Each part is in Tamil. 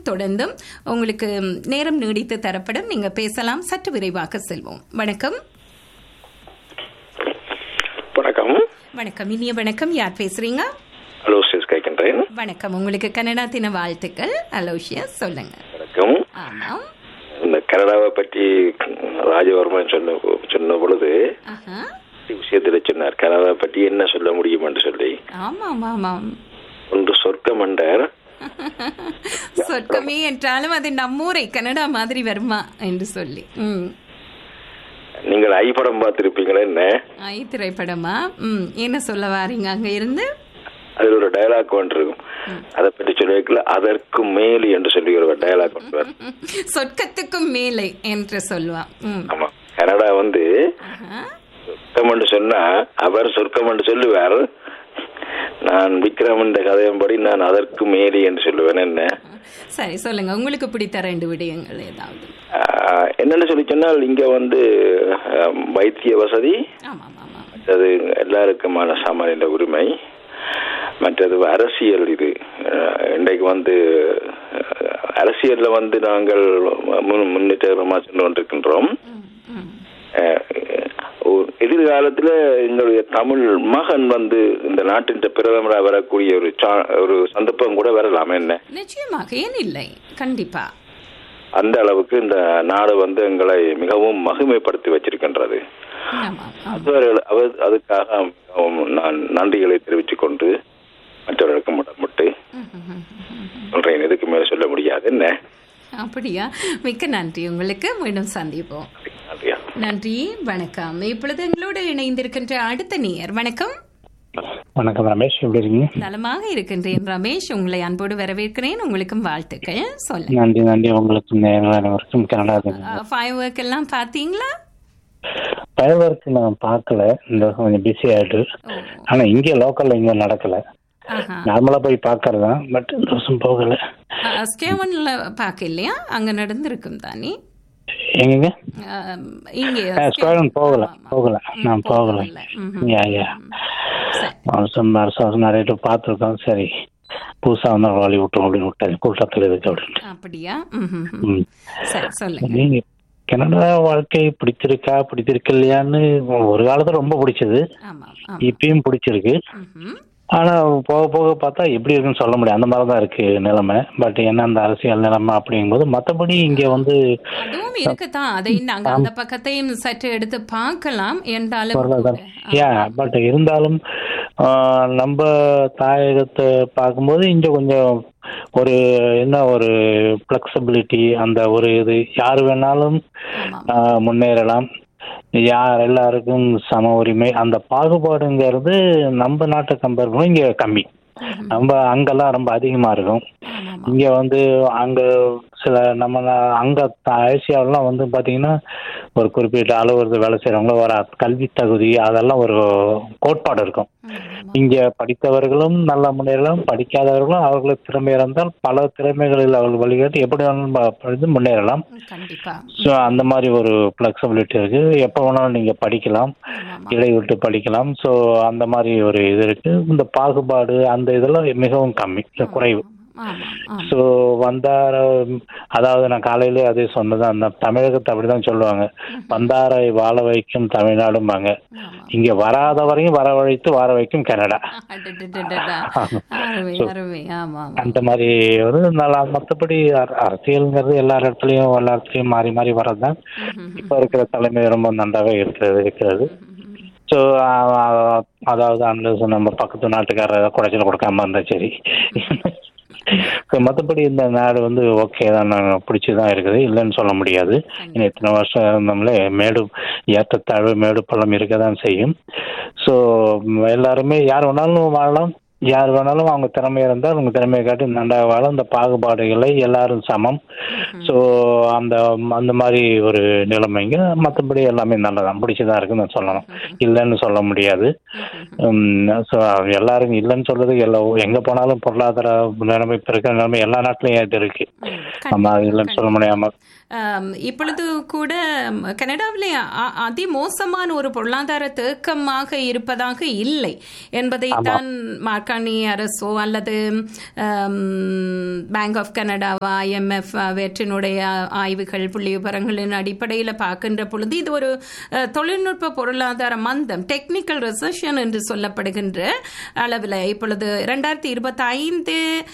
தொடர்ந்தும் உங்களுக்கு நேரம் நீடித்து தரப்படும் நீங்க பேசலாம் சற்று விரைவாக செல்வோம் வணக்கம் வணக்கம் வணக்கம் இனிய வணக்கம் யார் பேசுறீங்க அலோசியஸ் கேட்கின்றேன் வணக்கம் உங்களுக்கு கனடா தின வாழ்த்துக்கள் அலோஷியஸ் சொல்லுங்க வணக்கம் ஆமாம் இந்த கனடாவை பற்றி ராஜவர்மன் சொன்ன சொன்ன பொழுது ஆஹா. விஷயத்தில் சொன்னார் கனடாவை பற்றி என்ன சொல்ல முடியும் என்று சொல்லி ஆமாம் ஆமாம் ஒன்று சொர்க்கம் என்றார் சொர்க்கமே என்றாலும் அது நம்மூரை கனடா மாதிரி வருமா என்று சொல்லி ம் நீங்கள் ஐ படம் பார்த்திருப்பீங்களா என்ன ஐ திரைப்படமா ம் என்ன சொல்ல வாரீங்க அங்க இருந்து அதில் ஒரு டயலாக் ஒன்று இருக்கும் அதை பற்றி சொல்லியிருக்கல அதற்கு மேல் என்று சொல்லி ஒரு டயலாக் ஒன்று வரும். ம், சொர்க்கத்துக்கும் மேலே என்று சொல்லுவான் ம் ஆமா கனடா வந்து ஆஹா. சொர்க்கம் என்று சொன்னா அவர் சொர்க்கம் என்று சொல்லுவார் நான் விக்ரம் என்ற கதையின்படி நான் அதற்கு மேலே என்று சொல்லுவேன் என்ன சரி சொல்லுங்க உங்களுக்கு பிடித்த ரெண்டு விடயங்கள் ஏதாவது ஆஹ், என்னன்னு சொல்லி சொன்னால் இங்க வந்து ஆஹ், வைத்திய வசதி ஆமாம் ஆமாம் மற்றது எல்லாருக்குமான சாமானிய உரிமை மற்றது அரசியல் இது ஆஹ், இன்றைக்கு வந்து ஆஹ், அரசியல்ல வந்து நாங்கள் முன் முன்னேற்றமாக சென்று கொண்டிருக்கின்றோம் ம், ம். ஆஹ், ஒரு எதிர்காலத்துல எங்களுடைய தமிழ் மகன் வந்து இந்த நாட்டின் பிரதமராக வரக்கூடிய ஒரு சா- ஒரு சந்தர்ப்பம் கூட வரலாம் என்ன நிச்சயமாக ஏன் இல்லை கண்டிப்பா அந்த அளவுக்கு இந்த நாடு வந்து எங்களை மிகவும் மகிமைப்படுத்தி வச்சிருக்கின்றது ஆமாம் ஆமாம். அவர்கள் அவர் அதுக்காக மிகவும் நான் நன்றிகளை தெரிவித்துக் கொண்டு மற்றவர்களுக்கு முடமுட்டு ம், ம், ம், ம். சொல்றேன் இதுக்கு மேல சொல்ல முடியாது என்ன அப்படியா மிக்க நன்றி உங்களுக்கு மீண்டும் சந்திப்போம் நன்றியா நன்றி வணக்கம் இப்பொழுது எங்களோடு இணைந்திருக்கின்ற அடுத்த நேயர் வணக்கம் வணக்கம் ரமேஷ் எப்படி இருக்கீங்க நலமாக இருக்கின்றேன் ரமேஷ் உங்களை அன்போடு வரவேற்கிறேன் உங்களுக்கும் வாழ்த்துக்கள் சொல்லுங்க நன்றி நன்றி உங்களுக்கும் நேர்கள் அனைவருக்கும் கனடா ஃபைவ் ஒர்க் எல்லாம் பார்த்தீங்களா பயர்வர்க்கு நான் பார்க்கல இந்த வருஷம் கொஞ்சம் பிஸி ஆயிட்டு ஓ ஆனா இங்க லோக்கல்ல இங்க நடக்கல ஆஹா நார்மலா போய் பார்க்கறது தான் பட் இந்த வருஷம் போகல ஸ்டேவன்ல பார்க்க இல்லையா அங்க நடந்திருக்கும் தானே எங்கங்க ஆம், இங்கே ஸ்கொயர் போகல ஆமா. போகல ம், நான் போகல போகல. ம்ஹும். யா யா சரி. வருஷம் வருஷம் வருஷம் நிறைய பேர் பார்த்துருக்கோம் சரி புதுசா வந்து வழி விட்டோம் அப்படின்னு விட்டாரு கூட்டத்தில் இருக்கு அப்படின்ட்டு அப்படியா ம்ஹும், ம்ஹும். ம். சரி சொல்லுங்க நீங்க கனடா வாழ்க்கை பிடிச்சிருக்கா பிடிச்சிருக்கலையான்னு ஒரு காலத்துல ரொம்ப பிடிச்சது ஆமாம் ஆமாம் இப்பயும் பிடிச்சிருக்கு ம்ஹும். ஆனா போக போக பார்த்தா எப்படி இருக்குன்னு சொல்ல முடியும் அந்த மாதிரி தான் இருக்கு நிலைமை பட் என்ன அந்த அரசியல் நிலைமை அப்படிங்கும்போது மற்றபடி இங்க வந்து அதுவும் இருக்கத்தான் அதை நாங்க அந்த பக்கத்தையும் சற்று எடுத்து பார்க்கலாம் என்றாலும் பொருளாதாரம் கூட. யா பட் இருந்தாலும் ஆஹ், நம்ம தாயகத்தை பார்க்கும்போது இங்க கொஞ்சம் ஒரு என்ன ஒரு ஃப்ளெக்சிபிலிட்டி அந்த ஒரு இது யார் வேணாலும் ஆமாம் ஆஹ், முன்னேறலாம் யார் எல்லாருக்கும் சம உரிமை அந்த பாகுபாடுங்கிறது நம்ம நாட்டை கம்பேர் பண்ணி இங்க கம்மி நம்ம அங்கெல்லாம் ரொம்ப அதிகமா இருக்கும் ஆமாம் இங்க வந்து அங்க சில நம்ம நா- அங்க ஆசியாவெல்லாம் வந்து பாத்தீங்கன்னா ஒரு குறிப்பிட்ட அளவு வேலை செய்யறவங்கள ஒரு கல்வி தகுதி அதெல்லாம் ஒரு கோட்பாடு இருக்கும் இங்க படித்தவர்களும் நல்ல முன்னேறலாம் படிக்காதவர்களும் அவர்களுக்கு திறமை இருந்தால் பல திறமைகளில் அவர்கள் வழிகாட்டி எப்படி வேணாலும் ப- படித்து முன்னேறலாம் கண்டிப்பா ஸோ அந்த மாதிரி ஒரு ஃப்ளெக்சிபிலிட்டி இருக்கு எப்போ வேணாலும் நீங்க படிக்கலாம் ஆமாம் இடைவிட்டு படிக்கலாம் ஸோ அந்த மாதிரி ஒரு இது இருக்கு இந்த பாகுபாடு அந்த இதெல்லாம் மிகவும் கம்மி குறைவு ஆமாம் ஆமாம் ஸோ வந்தார அதாவது நான் காலையிலே அதே சொன்னது அந்த தமிழகத்தை அப்படிதான் சொல்லுவாங்க வந்தாரை வாழ வைக்கும் தமிழ்நாடும்பாங்க ஆமாம் இங்க வராதவரையும் வரவழைத்து வாழ வைக்கும் கனடா அடடடடடா. அருமை அருமை ஆமா ஆமா அந்த மாதிரி ஒரு நல்லா மற்றபடி அரசியல்ங்கிறது எல்லா இடத்துலயும் எல்லா இடத்துலயும் மாறி மாறி வர்றதுதான் இப்ப இருக்கிற தலைமை ரொம்ப நன்றாவே இருக்கிறது இருக்கிறது ஸோ அதாவது அந்த நம்ம பக்கத்து நாட்டுக்காரர் குடைச்சல் கொடுக்காம இருந்தா சரி ஸோ மற்றபடி இந்த நாடு வந்து ஓகே தான் நான் பிடிச்சி தான் இருக்குது இல்லைன்னு சொல்ல முடியாது இன்னும் இத்தனை வருஷம் இருந்தோம்லே மேடு ஏற்றத்தாழ்வு மேடு பள்ளம் இருக்க தான் செய்யும் ஸோ எல்லாருமே யார் வேணாலும் வாழலாம் யார் வேணாலும் அவங்க திறமை இருந்தால் அவங்க திறமையை காட்டி நன்றாக வாழ அந்த பாகுபாடுகளை எல்லாரும் சமம் ஸோ அந்த அந்த மாதிரி ஒரு நிலைமைங்க மற்றபடி எல்லாமே நல்லதான் பிடிச்சதா இருக்குன்னு நான் சொல்லணும் இல்லைன்னு சொல்ல முடியாது ஸோ எல்லாரும் இல்லைன்னு சொல்றது எல்லா எங்கே போனாலும் பொருளாதார நிலைமை இப்போ இருக்கிற நிலைமை எல்லா நாட்டிலையும் இது இருக்கு நம்ம இல்லைன்னு சொல்ல முடியாம ஆம், இப்பொழுது கூட ம், கனடாவிலே அ- அதிமோசமான ஒரு பொருளாதார தேக்கமாக இருப்பதாக இல்லை என்பதை தான் மார்கானி அரசோ அல்லது பேங்க் ஆஃப் கனடாவா ஐஎம்எஃப் அவற்றினுடைய ஆய்வுகள் புள்ளி விவரங்களின் அடிப்படையில் பார்க்கின்ற பொழுது இது ஒரு அஹ், தொழில்நுட்ப பொருளாதார மந்தம் டெக்னிக்கல் ரெசர்ஷன் என்று சொல்லப்படுகின்ற அளவில் இப்பொழுது ரெண்டாயிரத்தி இருபத்தி ஐந்து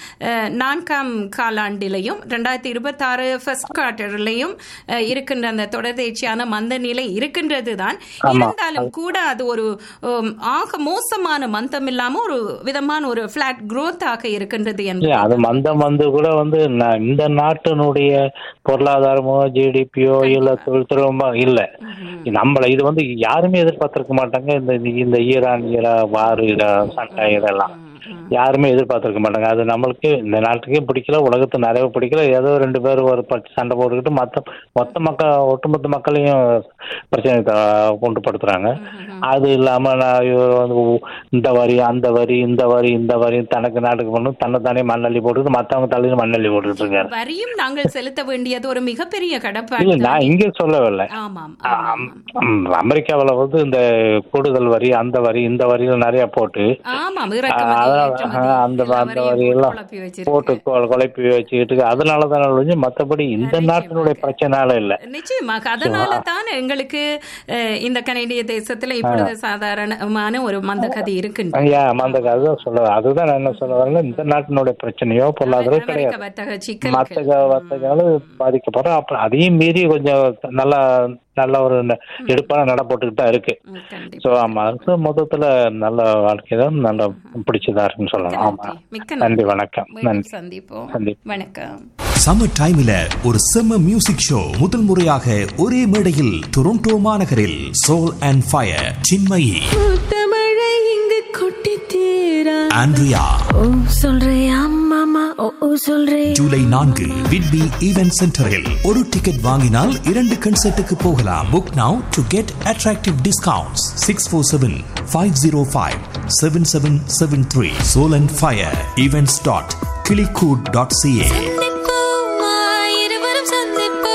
நான்காம் காலாண்டிலையும் ரெண்டாயிரத்தி இருபத்தாறு ஃபர்ஸ்ட் குவார்டர்லையும் இருக்கின்ற அந்த தொடர்ச்சியான மந்த நிலை இருக்கின்றது தான் இருந்தாலும் கூட அது ஒரு உம், ஆக மோசமான மந்தம் இல்லாம ஒரு விதமான ஒரு பிளாட் growth ஆக இருக்கின்றது இல்ல என்று அது மந்தம் வந்து கூட வந்து ந- இந்த நாட்டினுடைய பொருளாதாரமோ ஜிடிபியோ இல்ல தொழில்துறமோ இல்ல நம்மள இது வந்து யாருமே எதிர்பார்த்திருக்க மாட்டாங்க இந்த இந்த ஈரான் ஈரா வார் இத சண்டை இதெல்லாம் யாருமே எதிர்பார்த்திருக்க மாட்டாங்க அது நம்மளுக்கு இந்த நாட்டுக்கே பிடிக்கல உலகத்து நிறைய பிடிக்கல ஏதோ ரெண்டு பேர் ஒரு ப- சண்டை போட்டுக்கிட்டு மொத்த மொத்த மக்கள் ஒட்டுமொத்த மக்களையும் பிரச்சனை த- உண்டுபடுத்துறாங்க அது இல்லாம நான் இவர் வந்து உ- இந்த வரி அந்த வரி இந்த வரி இந்த வரி தனக்கு நாட்டுக்கு பண்ணும் தன்னை தானே மண்ணள்ளி போட்டுக்கிட்டு மத்தவங்க தலையில மண்ணள்ளி போட்டுக்கிட்டு இருக்காரு வரியும் நாங்கள் செலுத்த வேண்டியது ஒரு மிகப்பெரிய இல்ல கடப்பாடு நான் இங்க சொல்லவில்லை ஆமாம் ஆம், ம், அமெரிக்காவுல வந்து இந்த கூடுதல் வரி அந்த வரி இந்த வரியில நிறைய போட்டு ஆமாம் இறக்குமதி, அதனால ஏற்றுமதி, ஆ, அந்த எல்லா அந்த வரியும் வரி எல்லாம் குழப்பி வச்சிருக்கு. போட்டு கொ- குழப்பி வச்சுக்கிட்டு அதனால தான் ஒழிஞ்சு மத்தபடி இந்த நாட்டினுடைய பிரச்சனையால இல்ல நிச்சயமாக அதனால தான் எங்களுக்கு அஹ், இந்த கனடிய தேசத்துல இப்பொழுது சாதாரணமான ஒரு மந்தகதி இருக்கின்றது ஐயா அந்த அதுதான் சொல்ல அதுதான் நான் என்ன சொல்ல வரேன் இந்த நாட்டினுடைய பிரச்சனையோ பொருளாதாரம் அமெரிக்க கிடையாது வர்த்தக சிக்கல் மத்த வர்த்தகங்களும் பாதிக்கப்படுறோம் அப்புறம் அதையும் மீறி கொஞ்சம் நல்லா நல்ல ஒரு ந- எடுப்பான நட போட்டுக்கிட்டு தான் இருக்கு கண்டிப்பா ஸோ ஆமா அது மொத்தத்துல நல்ல வாழ்க்கை தான் நல்ல பிடிச்சதா இருக்குன்னு சொல்லலாம் ஆமா மிக்க நன்றி வணக்கம் மீண்டும் நன்றி சந்திப்போம் சந்திப்போம். வணக்கம் சம்மர் டைம்ல ஒரு செம்ம மியூசிக் ஷோ முதல் முறையாக ஒரே மேடையில் டொரண்டோ மாநகரில் சோல் அண்ட் ஃபயர் சின்மயி தமிழை இங்கு கொட்டி தீரா ஆண்ட்ரியா ஓ சொல்றியா மாமா ஓ ஓ சொல்றே ஜூலை நான்கு விட்பி ஈவென்ட் சென்டரில் ஒரு டிக்கெட் வாங்கினால் இரண்டு கன்சர்ட்டுக்கு போகலாம் book now to get attractive discounts six four seven five zero five seven seven seven three soul and fire events dot கிளிகூட் டாட் சிஏ இருவரும் சந்திப்போம்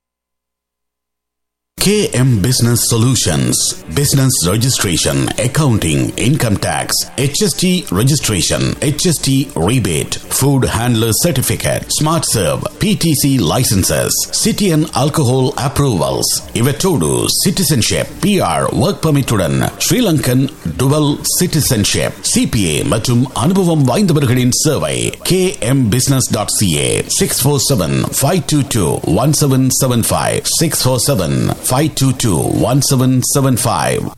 KM Business Solutions Business Registration, Accounting, Income Tax, HST Registration, HST Rebate, Food Handler Certificate, Smart Serve, PTC Licenses, City and Alcohol Approvals, Ivetodu Citizenship, PR Work Permituடன் Sri Lankan Dual Citizenship, CPA மற்றும் அனுபவம் வாய்ந்தவர்களின் சேவை kmbusiness.ca 647-522-1775 647-522-1775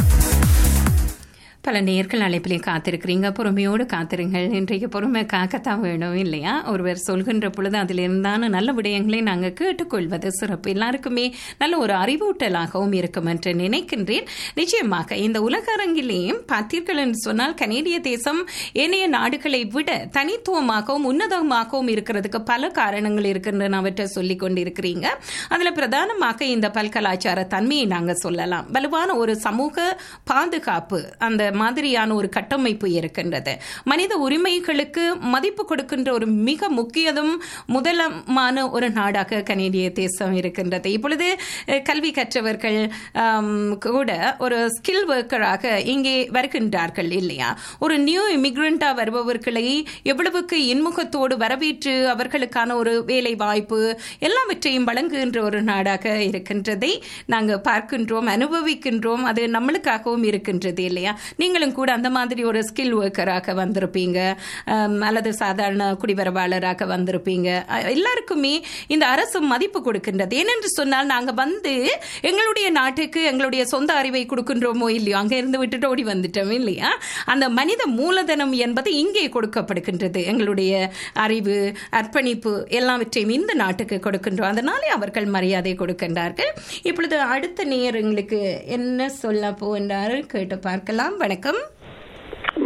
பல நேர்கள் அழைப்பிலே காத்திருக்கிறீங்க பொறுமையோடு காத்திருங்கள் இன்றைக்கு பொறுமை காக்கத்தான் வேணும் இல்லையா ஒருவர் சொல்கின்ற பொழுது அதிலிருந்தான நல்ல விடயங்களை நாங்கள் கேட்டுக்கொள்வது சிறப்பு எல்லாருக்குமே நல்ல ஒரு அறிவூட்டலாகவும் இருக்கும் என்று நினைக்கின்றேன் நிச்சயமாக இந்த உலக அரங்கிலேயும் பார்த்தீர்கள் என்று சொன்னால் கனேடிய தேசம் ஏனைய நாடுகளை விட தனித்துவமாகவும் உன்னதமாகவும் இருக்கிறதுக்கு பல காரணங்கள் இருக்கின்றன அவற்றை சொல்லிக் கொண்டிருக்கிறீங்க அதில் பிரதானமாக இந்த பல்கலாச்சார தன்மையை நாங்கள் சொல்லலாம் வலுவான ஒரு சமூக பாதுகாப்பு அந்த மாதிரியான ஒரு கட்டமைப்பு இருக்கின்றது மனித உரிமைகளுக்கு மதிப்பு கொடுக்கின்ற ஒரு மிக முக்கியதும் முதலமான ஒரு நாடாக கனேடிய தேசம் இருக்கின்றது இப்பொழுது அஹ், கல்வி கற்றவர்கள் ஆம், கூட ஒரு ஸ்கில் ஒர்க்கராக இங்கே வருகின்றார்கள் இல்லையா ஒரு நியூ இமிகிரண்டா வருபவர்களை எவ்வளவுக்கு இன்முகத்தோடு வரவேற்று அவர்களுக்கான ஒரு வேலை வாய்ப்பு எல்லாவற்றையும் வழங்குகின்ற ஒரு நாடாக இருக்கின்றதை நாங்கள் பார்க்கின்றோம் அனுபவிக்கின்றோம் அது நம்மளுக்காகவும் இருக்கின்றது இல்லையா நீங்களும் கூட அந்த மாதிரி ஒரு ஸ்கில் ஒர்க்கராக வந்திருப்பீங்க ஆம், அல்லது சாதாரண குடிவரவாளராக வந்திருப்பீங்க அஹ், எல்லாருக்குமே இந்த அரசு மதிப்பு கொடுக்கின்றது ஏனென்று சொன்னால் நாங்கள் வந்து எங்களுடைய நாட்டுக்கு எங்களுடைய சொந்த அறிவை கொடுக்கின்றோமோ இல்லையோ அங்கே இருந்து விட்டுட்டு ஓடி வந்துட்டோம் இல்லையா அந்த மனித மூலதனம் என்பது இங்கே கொடுக்கப்படுகின்றது எங்களுடைய அறிவு அர்ப்பணிப்பு எல்லாவற்றையும் இந்த நாட்டுக்கு கொடுக்கின்றோம் அதனாலே அவர்கள் மரியாதை கொடுக்கின்றார்கள் இப்பொழுது அடுத்த நேயர் எங்களுக்கு என்ன சொல்ல போகின்றார்கள் கேட்டு பார்க்கலாம் வணக்கம்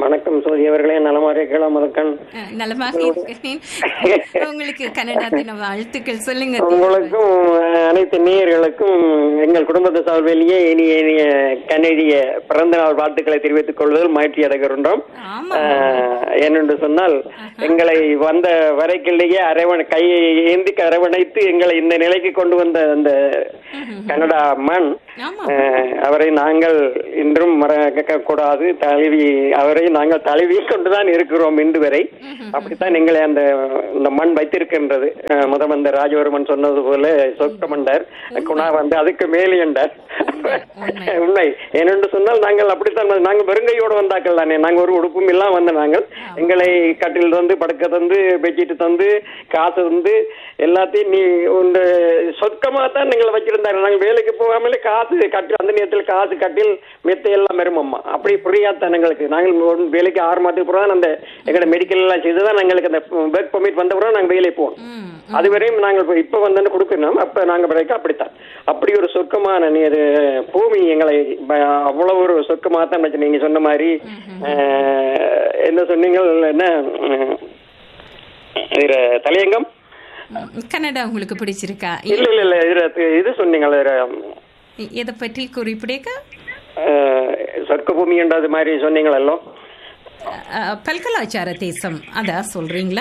வணக்கம் சோதி அவர்களே நலமா இருக்கலாம் முதற்கண் அஹ், நலமாக இருக்கிறேன் உங்களுக்கு கனடா தின வாழ்த்துக்கள் சொல்லுங்க உங்களுக்கும் அஹ், அனைத்து நேயர்களுக்கும் எங்கள் குடும்பத்து சார்பிலேயே இனிய இனிய கனடிய பிறந்த நாள் வாழ்த்துக்களை தெரிவித்துக் கொள்வதில் மகிழ்ச்சி அடைகின்றோம் ஆமா. அஹ், ஏனென்று சொன்னால் எங்களை வந்த வரைக்கிலேயே அரவணை கையை ஏந்தி அரவணைத்து எங்களை இந்த நிலைக்கு கொண்டு வந்த அந்த கனடா மண் ஆமா. அஹ், அவரை நாங்கள் இன்றும் மறக்க கூடாது தழுவி அவரை நாங்கள் தழுவி கொண்டுதான் இருக்கிறோம் இன்று வரை அப்படித்தான் எங்களை அந்த இந்த மண் வைத்திருக்கின்றது அஹ், முதமந்த ராஜவர்மன் சொன்னது போல சொக்கமண்டர் குணா வந்து அதுக்கு மேலே என்றார் உண்மை. உண்மை ஏனென்று சொன்னால் நாங்கள் அப்படித்தான் வந்து- நாங்கள் வெறுங்கையோடு வந்தாக்கள் தானே நாங்கள் ஒரு உடுப்பும் இல்லாம வந்த நாங்கள் எங்களை கட்டில் தந்து படுக்க தந்து பெட்ஷீட் தந்து காசு தந்து எல்லாத்தையும் நீ உங்க சொற்கமா தான் எங்களை வச்சிருந்தாங்க நாங்கள் வேலைக்கு போகாமலே காசு கட்டில் அந்த நேரத்தில் காசு கட்டில் மெத்த எல்லாம் வருமம்மா அப்படி புரியா தான் எங்களுக்கு நாங்கள் ஒரு வேலைக்கு ஆறு மாதத்துக்கு பிறகு அந்த எங்களோட மெடிக்கல் எல்லாம் செய்து தான் எங்களுக்கு அந்த ஒர்க் பெர்மிட் வந்த பிறகு நாங்கள் வேலைக்கு போவோம் அதுவரையும் நாங்கள் இப்ப- இப்ப வந்து கொடுக்கணும் அப்ப நாங்க பிறகு அப்படித்தான் அப்படி ஒரு சொர்க்கமான நீர் பூமி எங்களை ப- அவ்வளவு ஒரு சொர்க்கமா தான் வச்சு நீங்க சொன்ன மாதிரி அஹ், என்ன சொன்னீங்க என்ன உம், இதுல தலையங்கம் ம், கனடா உங்களுக்கு பிடிச்சிருக்கா இல்ல இல்ல இல்ல இதுல இது சொன்னீங்களே இதுல, இ- எதை பற்றி குறிப்பிடேக்க அஹ், சொர்க்க பூமி என்றது மாதிரி சொன்னீங்களோ அஹ், பல்கலாச்சார தேசம் அதா சொல்றீங்களா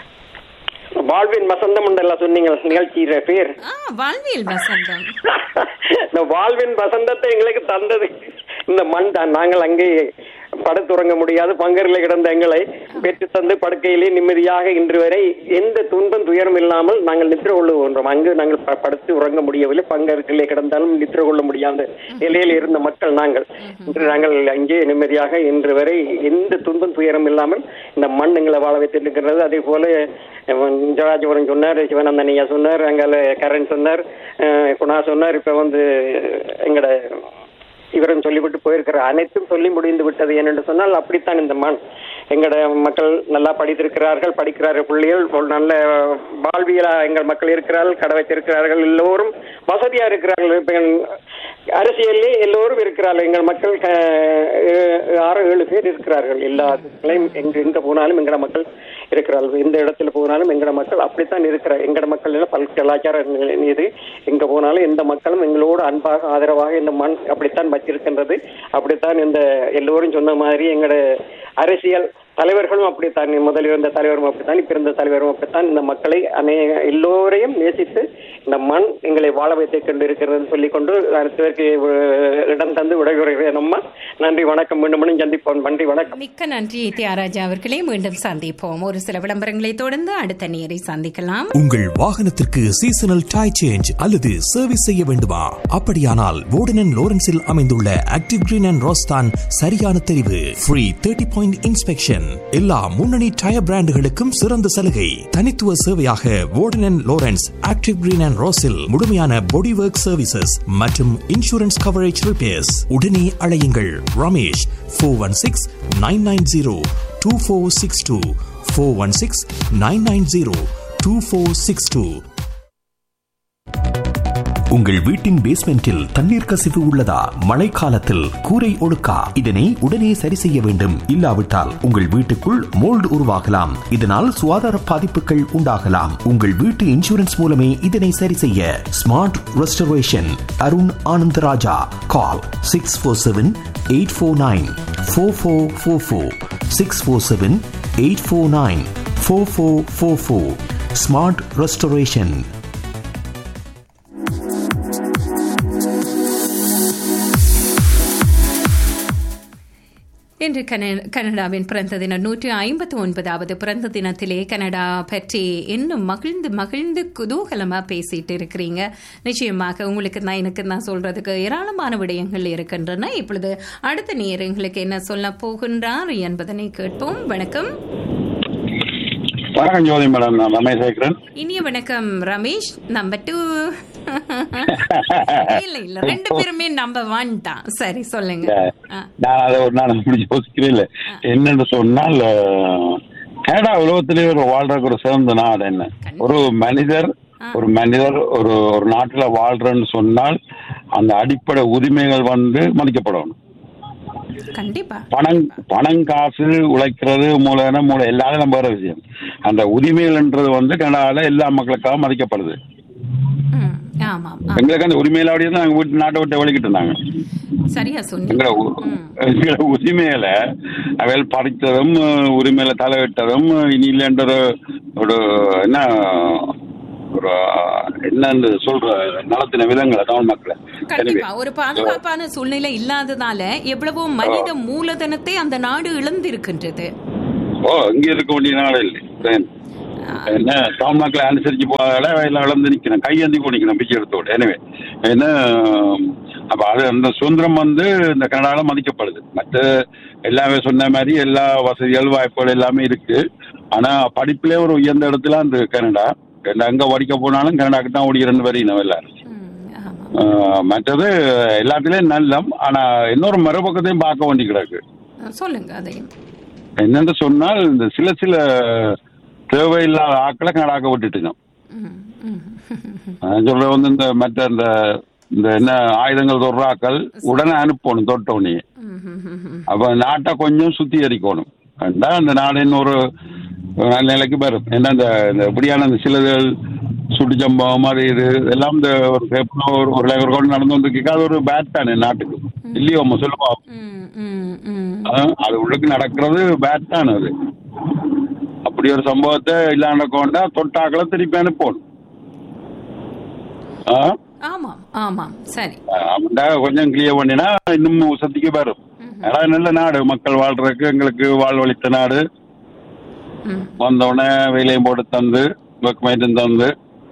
வாழ்வின் வசந்தம் என்றெல்லாம் சொன்னீங்க நிகழ்ச்சியில பேர் ஆ வாழ்வியல் வசந்தம் இந்த வாழ்வின் வசந்தத்தை எங்களுக்கு தந்தது இந்த மண் தான் நாங்கள் அங்கே படுத்துறங்க முடியாது பங்கரில் கிடந்த எங்களை பெற்று தந்து படுக்கையிலே நிம்மதியாக இன்று வரை எந்த துன்பம் துயரம் இல்லாமல் நாங்கள் நித்திர கொள்ளுகின்றோம் அங்கு நாங்கள் ப- படுத்து உறங்க முடியவில்லை பங்கருக்கிலே கிடந்தாலும் நித்திர கொள்ள முடியாத நிலையில் இருந்த மக்கள் நாங்கள் இன்று நாங்கள் அங்கே நிம்மதியாக இன்று வரை எந்த துன்பம் துயரம் இல்லாமல் இந்த மண் எங்களை வாழ வைத்திருக்கிறது அதே போல ஜராஜபுரம் சொன்னார் சிவனந்தன் ஐயா சொன்னார் அங்கால கரண் சொன்னார் அஹ், குணா சொன்னார் இப்ப வந்து எங்கட இவரும் சொல்லிவிட்டு போயிருக்கிற அனைத்தும் சொல்லி முடிந்து விட்டது ஏனென்று சொன்னால் அப்படித்தான் இந்த மண் எங்கட மக்கள் நல்லா படித்திருக்கிறார்கள் படிக்கிறார்கள் பிள்ளைகள் ஒரு நல்ல வாழ்வியலா எங்கள் மக்கள் இருக்கிறார்கள் கடை வைத்திருக்கிறார்கள் எல்லோரும் வசதியா இருக்கிறார்கள் இப்ப எங்கள் அரசியலிலே எல்லோரும் இருக்கிறார்கள் எங்கள் மக்கள் க- ஏ- ஆறு ஏழு பேர் இருக்கிறார்கள் எல்லா இடத்துலயும் எங்க எங்க போனாலும் எங்கட மக்கள் இருக்கிறார்கள் எந்த இடத்துல போனாலும் எங்கட மக்கள் அப்படித்தான் இருக்கிறார் எங்கட மக்கள் எல்லாம் பல் கலாச்சார இது எங்க போனாலும் எந்த மக்களும் எங்களோடு அன்பாக ஆதரவாக இந்த மண் அப்படித்தான் வச்சிருக்கின்றது அப்படித்தான் இந்த எல்லோரும் சொன்ன மாதிரி எங்கட அரசியல் தலைவர்களும் அப்படித்தான் முதலில் இருந்த தலைவரும் அப்படித்தான் இப்ப இருந்த தலைவரும் அப்படித்தான் இந்த மக்களை அநேக எல்லோரையும் நேசித்து இந்த மண் எங்களை வாழ வைத்துக் கொண்டு இருக்கிறது சொல்லிக்கொண்டு அடுத்தவருக்கு அஹ், இடம் தந்து விடைபெறுகிறேன் அம்மா நன்றி வணக்கம் மீண்டும் மீண்டும் சந்திப்போம் நன்றி வணக்கம் மிக்க நன்றி தியாகராஜா அவர்களே மீண்டும் சந்திப்போம் ஒரு சில விளம்பரங்களை தொடர்ந்து அடுத்த நேரை சந்திக்கலாம் உங்கள் வாகனத்திற்கு சீசனல் டை சேஞ்ச் அல்லது சர்வீஸ் செய்ய வேண்டுமா அப்படியானால் வோர்டன் லோரன்ஸில் அமைந்துள்ள ஆக்டிவ் கிரீன் அண்ட் ரோஸ்தான் சரியான தெரிவு ஃப்ரீ தேர்ட்டி பாயிண்ட் இன்ஸ்பெக்ஷன் எல்லா முன்னணி டயர் பிராண்டுகளுக்கும் சிறந்த சலுகை தனித்துவ சேவையாக Warden Lawrence active green and ரோஸில் முழுமையான பாடி ஒர்க் சர்வீசஸ் மற்றும் இன்சூரன்ஸ் கவரேஜ் ரிப்பேர்ஸ் உடனே அழையுங்கள் Ramesh four one six nine nine zero two four six two four one six nine nine zero two four six two உங்கள் வீட்டின் பேஸ்மெண்டில் தண்ணீர் கசிவு உள்ளதா மழைக்காலத்தில் கூரை ஒழுக்கா இதனை உடனே சரி செய்ய வேண்டும் இல்லாவிட்டால் உங்கள் வீட்டுக்குள் மோல்டு உருவாகலாம் இதனால் சுகாதார பாதிப்புகள் உண்டாகலாம் உங்கள் வீட்டு இன்சூரன்ஸ் மூலமே இதனை சரி செய்ய smart restoration Arun Anand Raja call six four seven eight four nine four four four four six four seven eight four nine four four four four smart restoration இன்று கன- கனடாவின் பிறந்த தினம் நூற்றி ஐம்பத்தி ஒன்பதாவது பிறந்த தினத்திலே கனடா பற்றி இன்னும் மகிழ்ந்து மகிழ்ந்து குதூகலமா பேசிட்டு இருக்கிறீங்க நிச்சயமாக உங்களுக்கு நான் எனக்கு நான் சொல்றதுக்கு ஏராளமான விடயங்கள் இருக்கின்றன இப்பொழுது அடுத்த நேரங்களுக்கு என்ன சொல்ல போகின்றார் என்பதனை கேட்போம் வணக்கம் வணக்கம் ஜோதி மேடம் நான் ரமேஷ் சேகரன் இனிய வணக்கம் ரமேஷ் நம்பர் டூ இல்ல இல்ல ரெண்டு பேருமே நம்பர் ஒன் தான் சரி சொல்லுங்க ஆ. நான் அதை ஒரு நாள் அப்படி யோசிக்கிறேன் இல்லை என்னன்னு சொன்னால் அஹ், கனடா உலகத்திலே ஒரு வாழ்றதுக்கு ஒரு சிறந்த நாடு என்ன ஒரு மனிதர் ஒரு மனிதர் ஒரு ஒரு நாட்டுல வாழ்றன்னு சொன்னால் அந்த அடிப்படை உரிமைகள் வந்து மதிக்கப்படணும் கண்டிப்பா பணம் பணம் காசு உழைக்கிறது மூலம் மூலம் எல்லாரும் நம்ம வேற விஷயம் அந்த உரிமைகள்ன்றது வந்து கனடால எல்லா மக்களுக்காக மதிக்கப்படுது ம், ஆமாம் ஆ, எங்களுக்கு அந்த உரிமையிலாடியே தான் நாங்க வீட்டு நாட்டை விட்டு வெளிக்கிட்டு இருந்தாங்க சரியா சொன்னீங்க எங்களை உ- எங்களை உரிமையில அவள் படித்ததும் உரிமையில தலையிட்டதும் இனி இல்லைன்ற ஒரு- ஒரு என்ன ஒரு என்ன சொல்ற நடத்தின விதங்களை தமிழ் மக்களை எனவே கண்டிப்பா ஒரு பாதுகாப்பான சூழ்நிலை இல்லாததால எவ்வளவோ மனித மூலதனத்தை அந்த நாடு இழந்திருக்கின்றது ஓ இங்க இருக்க வேண்டிய நாடு இல்லை ஏன்? என்ன தமிழ் மக்களை அனுசரிச்சு போகாத எல்லாம் இழந்து நிக்கணும் கையேந்தி கூட நிக்கணும் பிச்சை எடுத்தோடு எனவே என்ன அப்ப அது அந்த சுதந்திரம் வந்து இந்த கனடால மதிக்கப்படுது மற்ற எல்லாமே சொன்ன மாதிரி எல்லா வசதிகள் வாய்ப்புகள் எல்லாமே இருக்கு ஆனா படிப்புல ஒரு உயர்ந்த இடத்துல அந்த கனடா ரெண்டு அங்க படிக்க போனாலும் கனடாக்கு தான் ஓடிக்கிறன்னு வரையணும் எல்லாரும் ம், ஆமா ஆஹ் மற்றது எல்லாத்துலயும் நல்லம் ஆனா இன்னொரு மறுபக்கத்தையும் பார்க்க வேண்டி கிடக்கு சொல்லுங்க அதையும் என்னன்னு சொன்னால் இந்த சில சில தேவையில்லாத ஆக்களை கனடாக்க விட்டுட்டுங்க ம், ம், நான் சொல்ற வந்து இந்த மற்ற இந்த இந்த என்ன ஆயுதங்கள் தொடுறாக்கள் உடனே அனுப்பணும் தொட்டோனே ம், ம், ம், ம். அப்ப நாட்டை கொஞ்சம் சுத்திகரிக்கணும் வேண்டா அந்த நாடு இன்னொரு நல்ல நிலைக்கு வரும் ஏன்னா இந்த இந்த இப்படியான இந்த சிலதுகள் சுட்டு சம்பவம் மாதிரி இது எல்லாம் இந்த ஒரு எப்போ ஒரு ஒரு லேபர் கொண்டு நடந்து வந்திருக்கா அது ஒரு பேட் தானே நாட்டுக்கு இல்லையோ அம்மா சொல்லுவா ம், ம், ம். ஆ, அது உள்ளுக்கு நடக்கிறது பேட் தான் அது அப்படி ஒரு சம்பவத்தை இல்லாண்ட கொண்டா தொட்டாக்களை திருப்பி அனுப்பணும் ஆ? ஆமாம் ஆமாம் சரி அப்படின்னா கொஞ்சம் கிளியர் பண்ணினா இன்னும் சக்திக்கு வரும் ஏன்னா நல்ல நாடு மக்கள் வாழ்றதுக்கு எங்களுக்கு வாழ்வழித்த நாடு ம். வந்தவுடனே வேலையும் போட்டு தந்து ஒர்க் மைட்டும் தந்து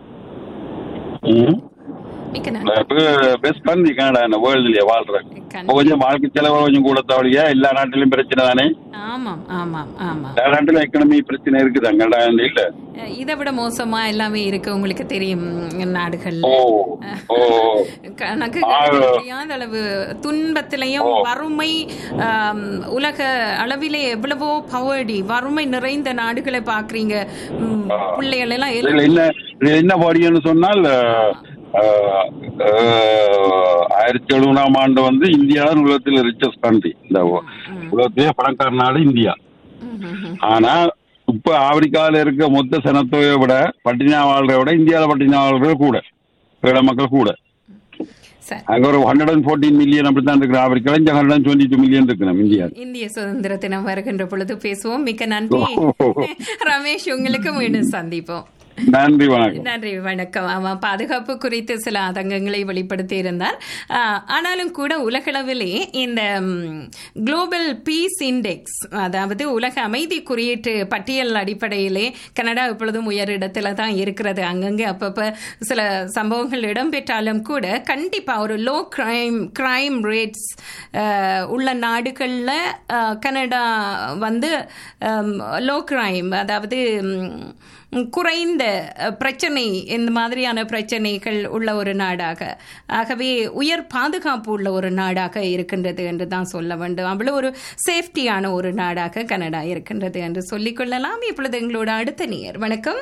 ம் மிக்க நன்றி பெஸ்ட் பண்ணி கனடா இந்த வேர்ல்டுலயே வாழ்றேன் கண்டிப்பா. கொஞ்சம் வாழ்க்கை செலவு கொஞ்சம் கூட தவழியா எல்லா நாட்டிலும் பிரச்சனை தானே ஆமாம் ஆமாம் ஆமாம் எல்லா நாட்டிலும் எக்கனமி பிரச்சனை இருக்குது கனடா இல்ல அஹ், இதை விட மோசமா எல்லாமே இருக்கு உங்களுக்கு தெரியும் ம், நாடுகள்ல ஓ ஓ கணக்கு ஆ. முடியாத அளவு துன்பத்திலையும் வறுமை ஆம், உலக அளவிலே எவ்வளவோ பவர்டி வறுமை நிறைந்த நாடுகளை பாக்குறீங்க ம், பிள்ளைகள் எல்லாம் இதுல எல்லாம் என்ன இதுல என்ன பாடியன்னு சொன்னால் அஹ், அஹ், ஆயிரத்தி எழுபதாம் ஆண்டு வந்து இந்தியா தான் உலகத்தில் ரிச்சஸ்ட் கண்ட்ரி இந்த உலகத்திலேயே பணக்கார நாடு இந்தியா ம், ம், ம். ஆனா இப்ப ஆப்பிரிக்கால இருக்க மொத்த சனத்தொகையை விட பட்டினா வாழ்றதை விட இந்தியாவில் பட்டினா வாழ்றது கூட ஏழை மக்கள் கூட சரி அங்க ஒரு ஹண்ட்ரட் அண்ட் ஃபோர்டீன் மில்லியன் அப்படித்தான் இருக்கு ஆப்பிரிக்கால இங்க hundred and twenty two million இருக்கு நம்ம இந்தியா இந்திய சுதந்திர தினம் வருகின்ற பொழுது பேசுவோம் மிக்க நன்றி ரமேஷ் உங்களுக்கு மீண்டும் சந்திப்போம் நன்றி வணக்கம் நன்றி வணக்கம் ஆமா பாதுகாப்பு குறித்து சில ஆதங்கங்களை வெளிப்படுத்தி இருந்தார் ஆஹ், ஆனாலும் கூட உலகளவிலே இந்த குளோபல் பீஸ் இண்டெக்ஸ் அதாவது உலக அமைதி குறியீட்டு பட்டியல் அடிப்படையிலே கனடா இப்பொழுதும் உயர் இடத்துல தான் இருக்கிறது அங்கங்கே அப்பப்ப சில சம்பவங்கள் இடம்பெற்றாலும் கூட கண்டிப்பா ஒரு லோ கிரைம் கிரைம் ரேட்ஸ் உள்ள நாடுகள்ல ஆஹ், கனடா வந்து லோ கிரைம் அதாவது ம், குறைந்த அஹ், பிரச்சனை இந்த மாதிரியான பிரச்சனைகள் உள்ள ஒரு நாடாக ஆகவே உயர் பாதுகாப்பு உள்ள ஒரு நாடாக இருக்கின்றது என்று தான் சொல்ல வேண்டும் அவ்வளவு ஒரு சேஃப்டியான ஒரு நாடாக கனடா இருக்கின்றது என்று சொல்லிக் கொள்ளலாம் இப்பொழுது எங்களோட அடுத்த நேயர் வணக்கம்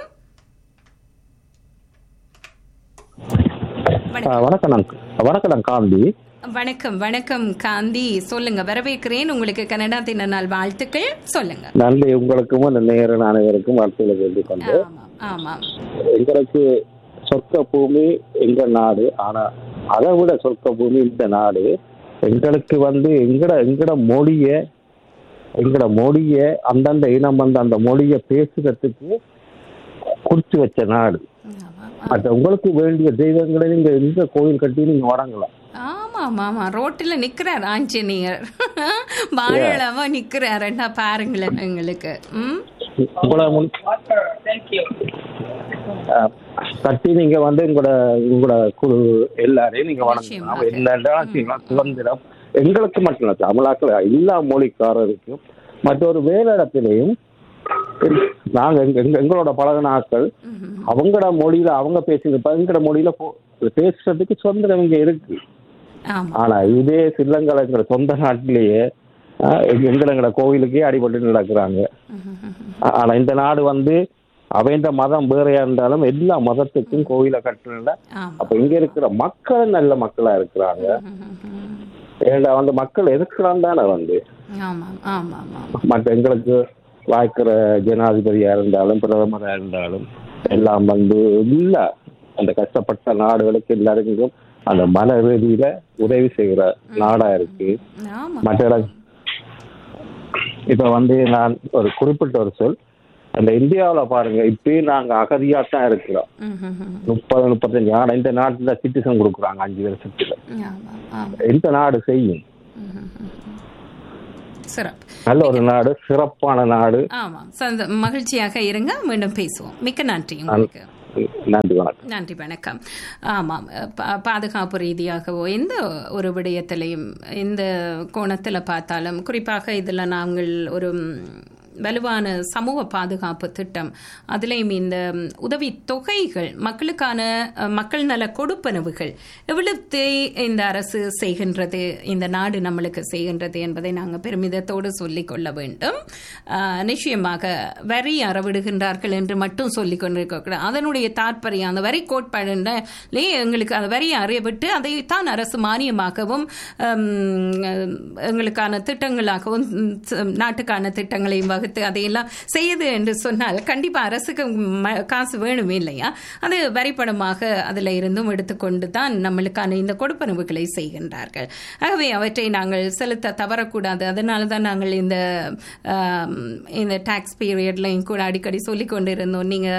ஆ, வணக்கம் நான் வணக்கம் நான் காந்தி வணக்கம் வணக்கம் காந்தி சொல்லுங்க வரவேற்கிறேன் உங்களுக்கு கனடா தின நாள் வாழ்த்துக்கள் சொல்லுங்க நன்றி உங்களுக்கும் அந்த நேரன் அனைவருக்கும் வாழ்த்துக்களை வேண்டிக் கொண்டு ஆமாம் ஆமாம் எங்களுக்கு சொர்க்க பூமி எங்க நாடு ஆனா அதை விட சொர்க்க பூமி இந்த நாடு எங்களுக்கு வந்து எங்கட எங்கட மொழிய எங்கட மொழிய அந்தந்த இனம் வந்து அந்த மொழிய பேசுறதுக்கு குறிச்சு வச்ச நாடு அது உங்களுக்கு வேண்டிய தெய்வங்களை நீங்க எங்க கோயில் கட்டி நீங்க வணங்கலாம் ஆமாம் ஆமாம் ரோட்டில் நிற்கிறார் ஆஞ்சநேயர் வாழவா நிற்கிறாருன்னா பாருங்களேன் எங்களுக்கு ம் உங்களை முன் அஹ், கட்டி நீங்க வந்து உங்களோட உங்களோட குழு எல்லாரையும் நீங்க வணங்கலாம் நிச்சயமாக. எல்லா ராசிகளும் சுதந்திரம் எங்களுக்கு மட்டும் இல்லை தமிழாக்கள் எல்லா மொழிக்காரருக்கும் மற்றொரு வேலையிடத்திலையும் நாங்க எங்க- எங்க- எங்களோட பழகின ஆட்கள் அவங்களோட மொழியில அவங்க பேசுங்க எங்களோட மொழியில போ- பேசுறதுக்கு சுதந்திரம் இங்க இருக்கு ஆமாம் ஆனா இதே சில்லங்களை எங்களோட சொந்த நாட்டிலேயே ஆஹ், எங்க- எங்களை எங்களோட கோவிலுக்கே அடிபட்டு நடக்கிறாங்க ஆ- ஆனா இந்த நாடு வந்து அவன் மதம் வேறையா இருந்தாலும் எல்லா மதத்துக்கும் கோயிலை கட்டுறல ஆமாம் அப்ப இங்க இருக்கிற மக்கள் நல்ல மக்களா இருக்கிறாங்க ஏண்டா வந்து மக்கள் எதிர்க்கலாம் தானே வந்து ஆமாம் ஆமாம் ஆமாம் மற்ற எங்களுக்கு வாய்க்கிற ஜனாதிபதியா இருந்தாலும் பிரதமரா இருந்தாலும் எல்லாம் வந்து இல்ல அந்த கஷ்டப்பட்ட நாடுகளுக்கு எல்லாருக்கும் அந்த மன ரீதியில உதவி செய்கிற நாடா இருக்கு ஆமாம் மற்ற இடம் இப்ப வந்து நான் ஒரு குறிப்பிட்ட ஒரு சொல் அந்த இந்தியாவுல பாருங்க இப்பயும் நாங்க அகதியா தான் இருக்கிறோம் ம், ம், ம். முப்பது முப்பத்தஞ்சு ஆனா இந்த நாட்டுல சிட்டிசன் கொடுக்குறாங்க அஞ்சு வருஷத்துல ஆமாம் ஆமாம் எந்த நாடு செய்யும் சிறப்பு நல்ல ஒரு நாடு சிறப்பான நாடு ஆமாம் சந்த மகிழ்ச்சியாக இருங்க மீண்டும் பேசுவோம் மிக்க நன்றி உங்களுக்கு நன்றி வணக்கம் நன்றி வணக்கம் ஆமாம் பா- பாதுகாப்பு ரீதியாகவோ எந்த ஒரு விடயத்திலையும் எந்த கோணத்தில் பார்த்தாலும் குறிப்பாக இதில் நாங்கள் ஒரு ம், வலுவான சமூக பாதுகாப்பு திட்டம் அதிலையும் இந்த ம், உதவி தொகைகள் மக்களுக்கான அ, மக்கள் நல கொடுப்பனவுகள் எவ்வளவு இந்த அரசு செய்கின்றது இந்த நாடு நம்மளுக்கு செய்கின்றது என்பதை நாங்கள் பெருமிதத்தோடு சொல்லிக் கொள்ள வேண்டும் ஆ, நிச்சயமாக வரி அறவிடுகின்றார்கள் என்று மட்டும் சொல்லிக் கொண்டிருக்கக்கூடாது அதனுடைய தாற்பயம் அந்த வரி கோட்பாடுலே எங்களுக்கு அந்த வரியை அறியவிட்டு அதைத்தான் அரசு மானியமாகவும் ஹம், எங்களுக்கான திட்டங்களாகவும் ம், ச- நாட்டுக்கான திட்டங்களையும் வகுத்து அதையெல்லாம் செய்யுது என்று சொன்னால் கண்டிப்பாக அரசுக்கு ம- காசு வேணும் இல்லையா அது வரிப்படமாக அதில் இருந்தும் எடுத்துக்கொண்டு தான் நம்மளுக்கான இந்த கொடுப்பனவுகளை செய்கின்றார்கள் ஆகவே அவற்றை நாங்கள் செலுத்த தவறக்கூடாது அதனால தான் நாங்கள் இந்த ஆம், இந்த டாக்ஸ் பீரியட்லையும் கூட அடிக்கடி சொல்லிக் கொண்டிருந்தோம் நீங்கள்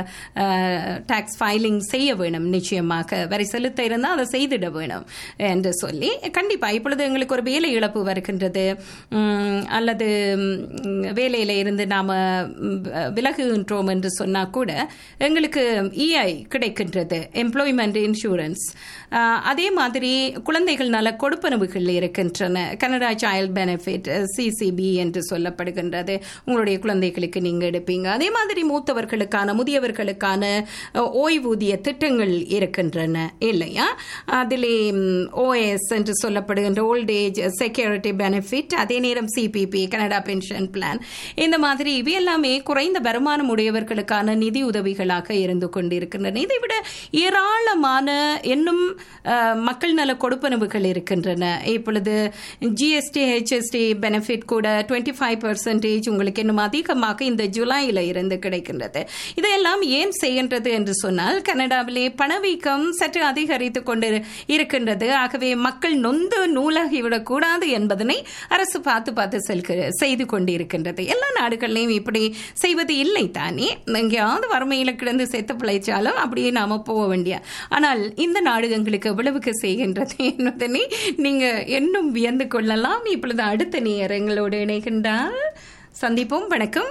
டாக்ஸ் ஃபைலிங் செய்ய வேணும் நிச்சயமாக வரி செலுத்த இருந்தால் அதை செய்திட வேணும் என்று சொல்லி கண்டிப்பாக இப்பொழுது எங்களுக்கு ஒரு வேலை இழப்பு வருகின்றது உம், அல்லது உம், வேலையில இருந்து நாம் விலகுகின்றோம் என்று சொன்னால் கூட எங்களுக்கு இஐ கிடைக்கின்றது எம்ப்ளாய்மெண்ட் இன்சூரன்ஸ் அதே மாதிரி குழந்தைகள் நல கொடுப்பனவுகள் இருக்கின்றன கனடா சைல்ட் பெனிஃபிட் சிசிபி என்று சொல்லப்படுகின்றது உங்களுடைய குழந்தைகளுக்கு நீங்கள் எடுப்பீங்க அதே மாதிரி மூத்தவர்களுக்கான முதியவர்களுக்கான அஹ், ஓய்வூதிய திட்டங்கள் இருக்கின்றன இல்லையா அதிலே ஓஎஸ் என்று சொல்லப்படுகின்ற ஓல்ட் ஏஜ் செக்யூரிட்டி பெனிஃபிட் அதே நேரம் சிபிபி கனடா பென்ஷன் பிளான் இந்த மாதிரி இவை எல்லாமே குறைந்த வருமானம் உடையவர்களுக்கான நிதி உதவிகளாக இருந்து கொண்டிருக்கின்றன இதை விட ஏராளமான இன்னும் அஹ், மக்கள் நல கொடுப்பனவுகள் இருக்கின்றன இப்பொழுது ஜிஎஸ்டி ஹெச்எஸ்டி பெனிஃபிட் கூட டுவெண்ட்டி ஃபைவ் பர்சன்டேஜ் உங்களுக்கு இன்னும் அதிகமாக இந்த ஜூலையில் இருந்து கிடைக்கின்றது இதையெல்லாம் ஏன் செய்கின்றது என்று சொன்னால் கனடாவிலே பணவீக்கம் சற்று அதிகரித்து கொண்டு இருக்கின்றது ஆகவே மக்கள் நொந்து நூலாகிவிடக் கூடாது என்பதனை அரசு பார்த்து பார்த்து செல்கிற செய்து கொண்டிருக்கின்றது எல்லா நாடுகள்லையும் இப்படி செய்வது இல்லை தானே எங்கேயாவது வறுமையில் கிடந்து செத்து பிழைச்சாலும் அப்படியே நாம போக வேண்டிய ஆனால் இந்த நாடு எங்களுக்கு எவ்வளவுக்கு செய்கின்றது என்பதனை நீங்க இன்னும் வியந்து கொள்ளலாம் இப்பொழுது அடுத்த நேர் எங்களோடு இணைகின்றார் சந்திப்போம் வணக்கம்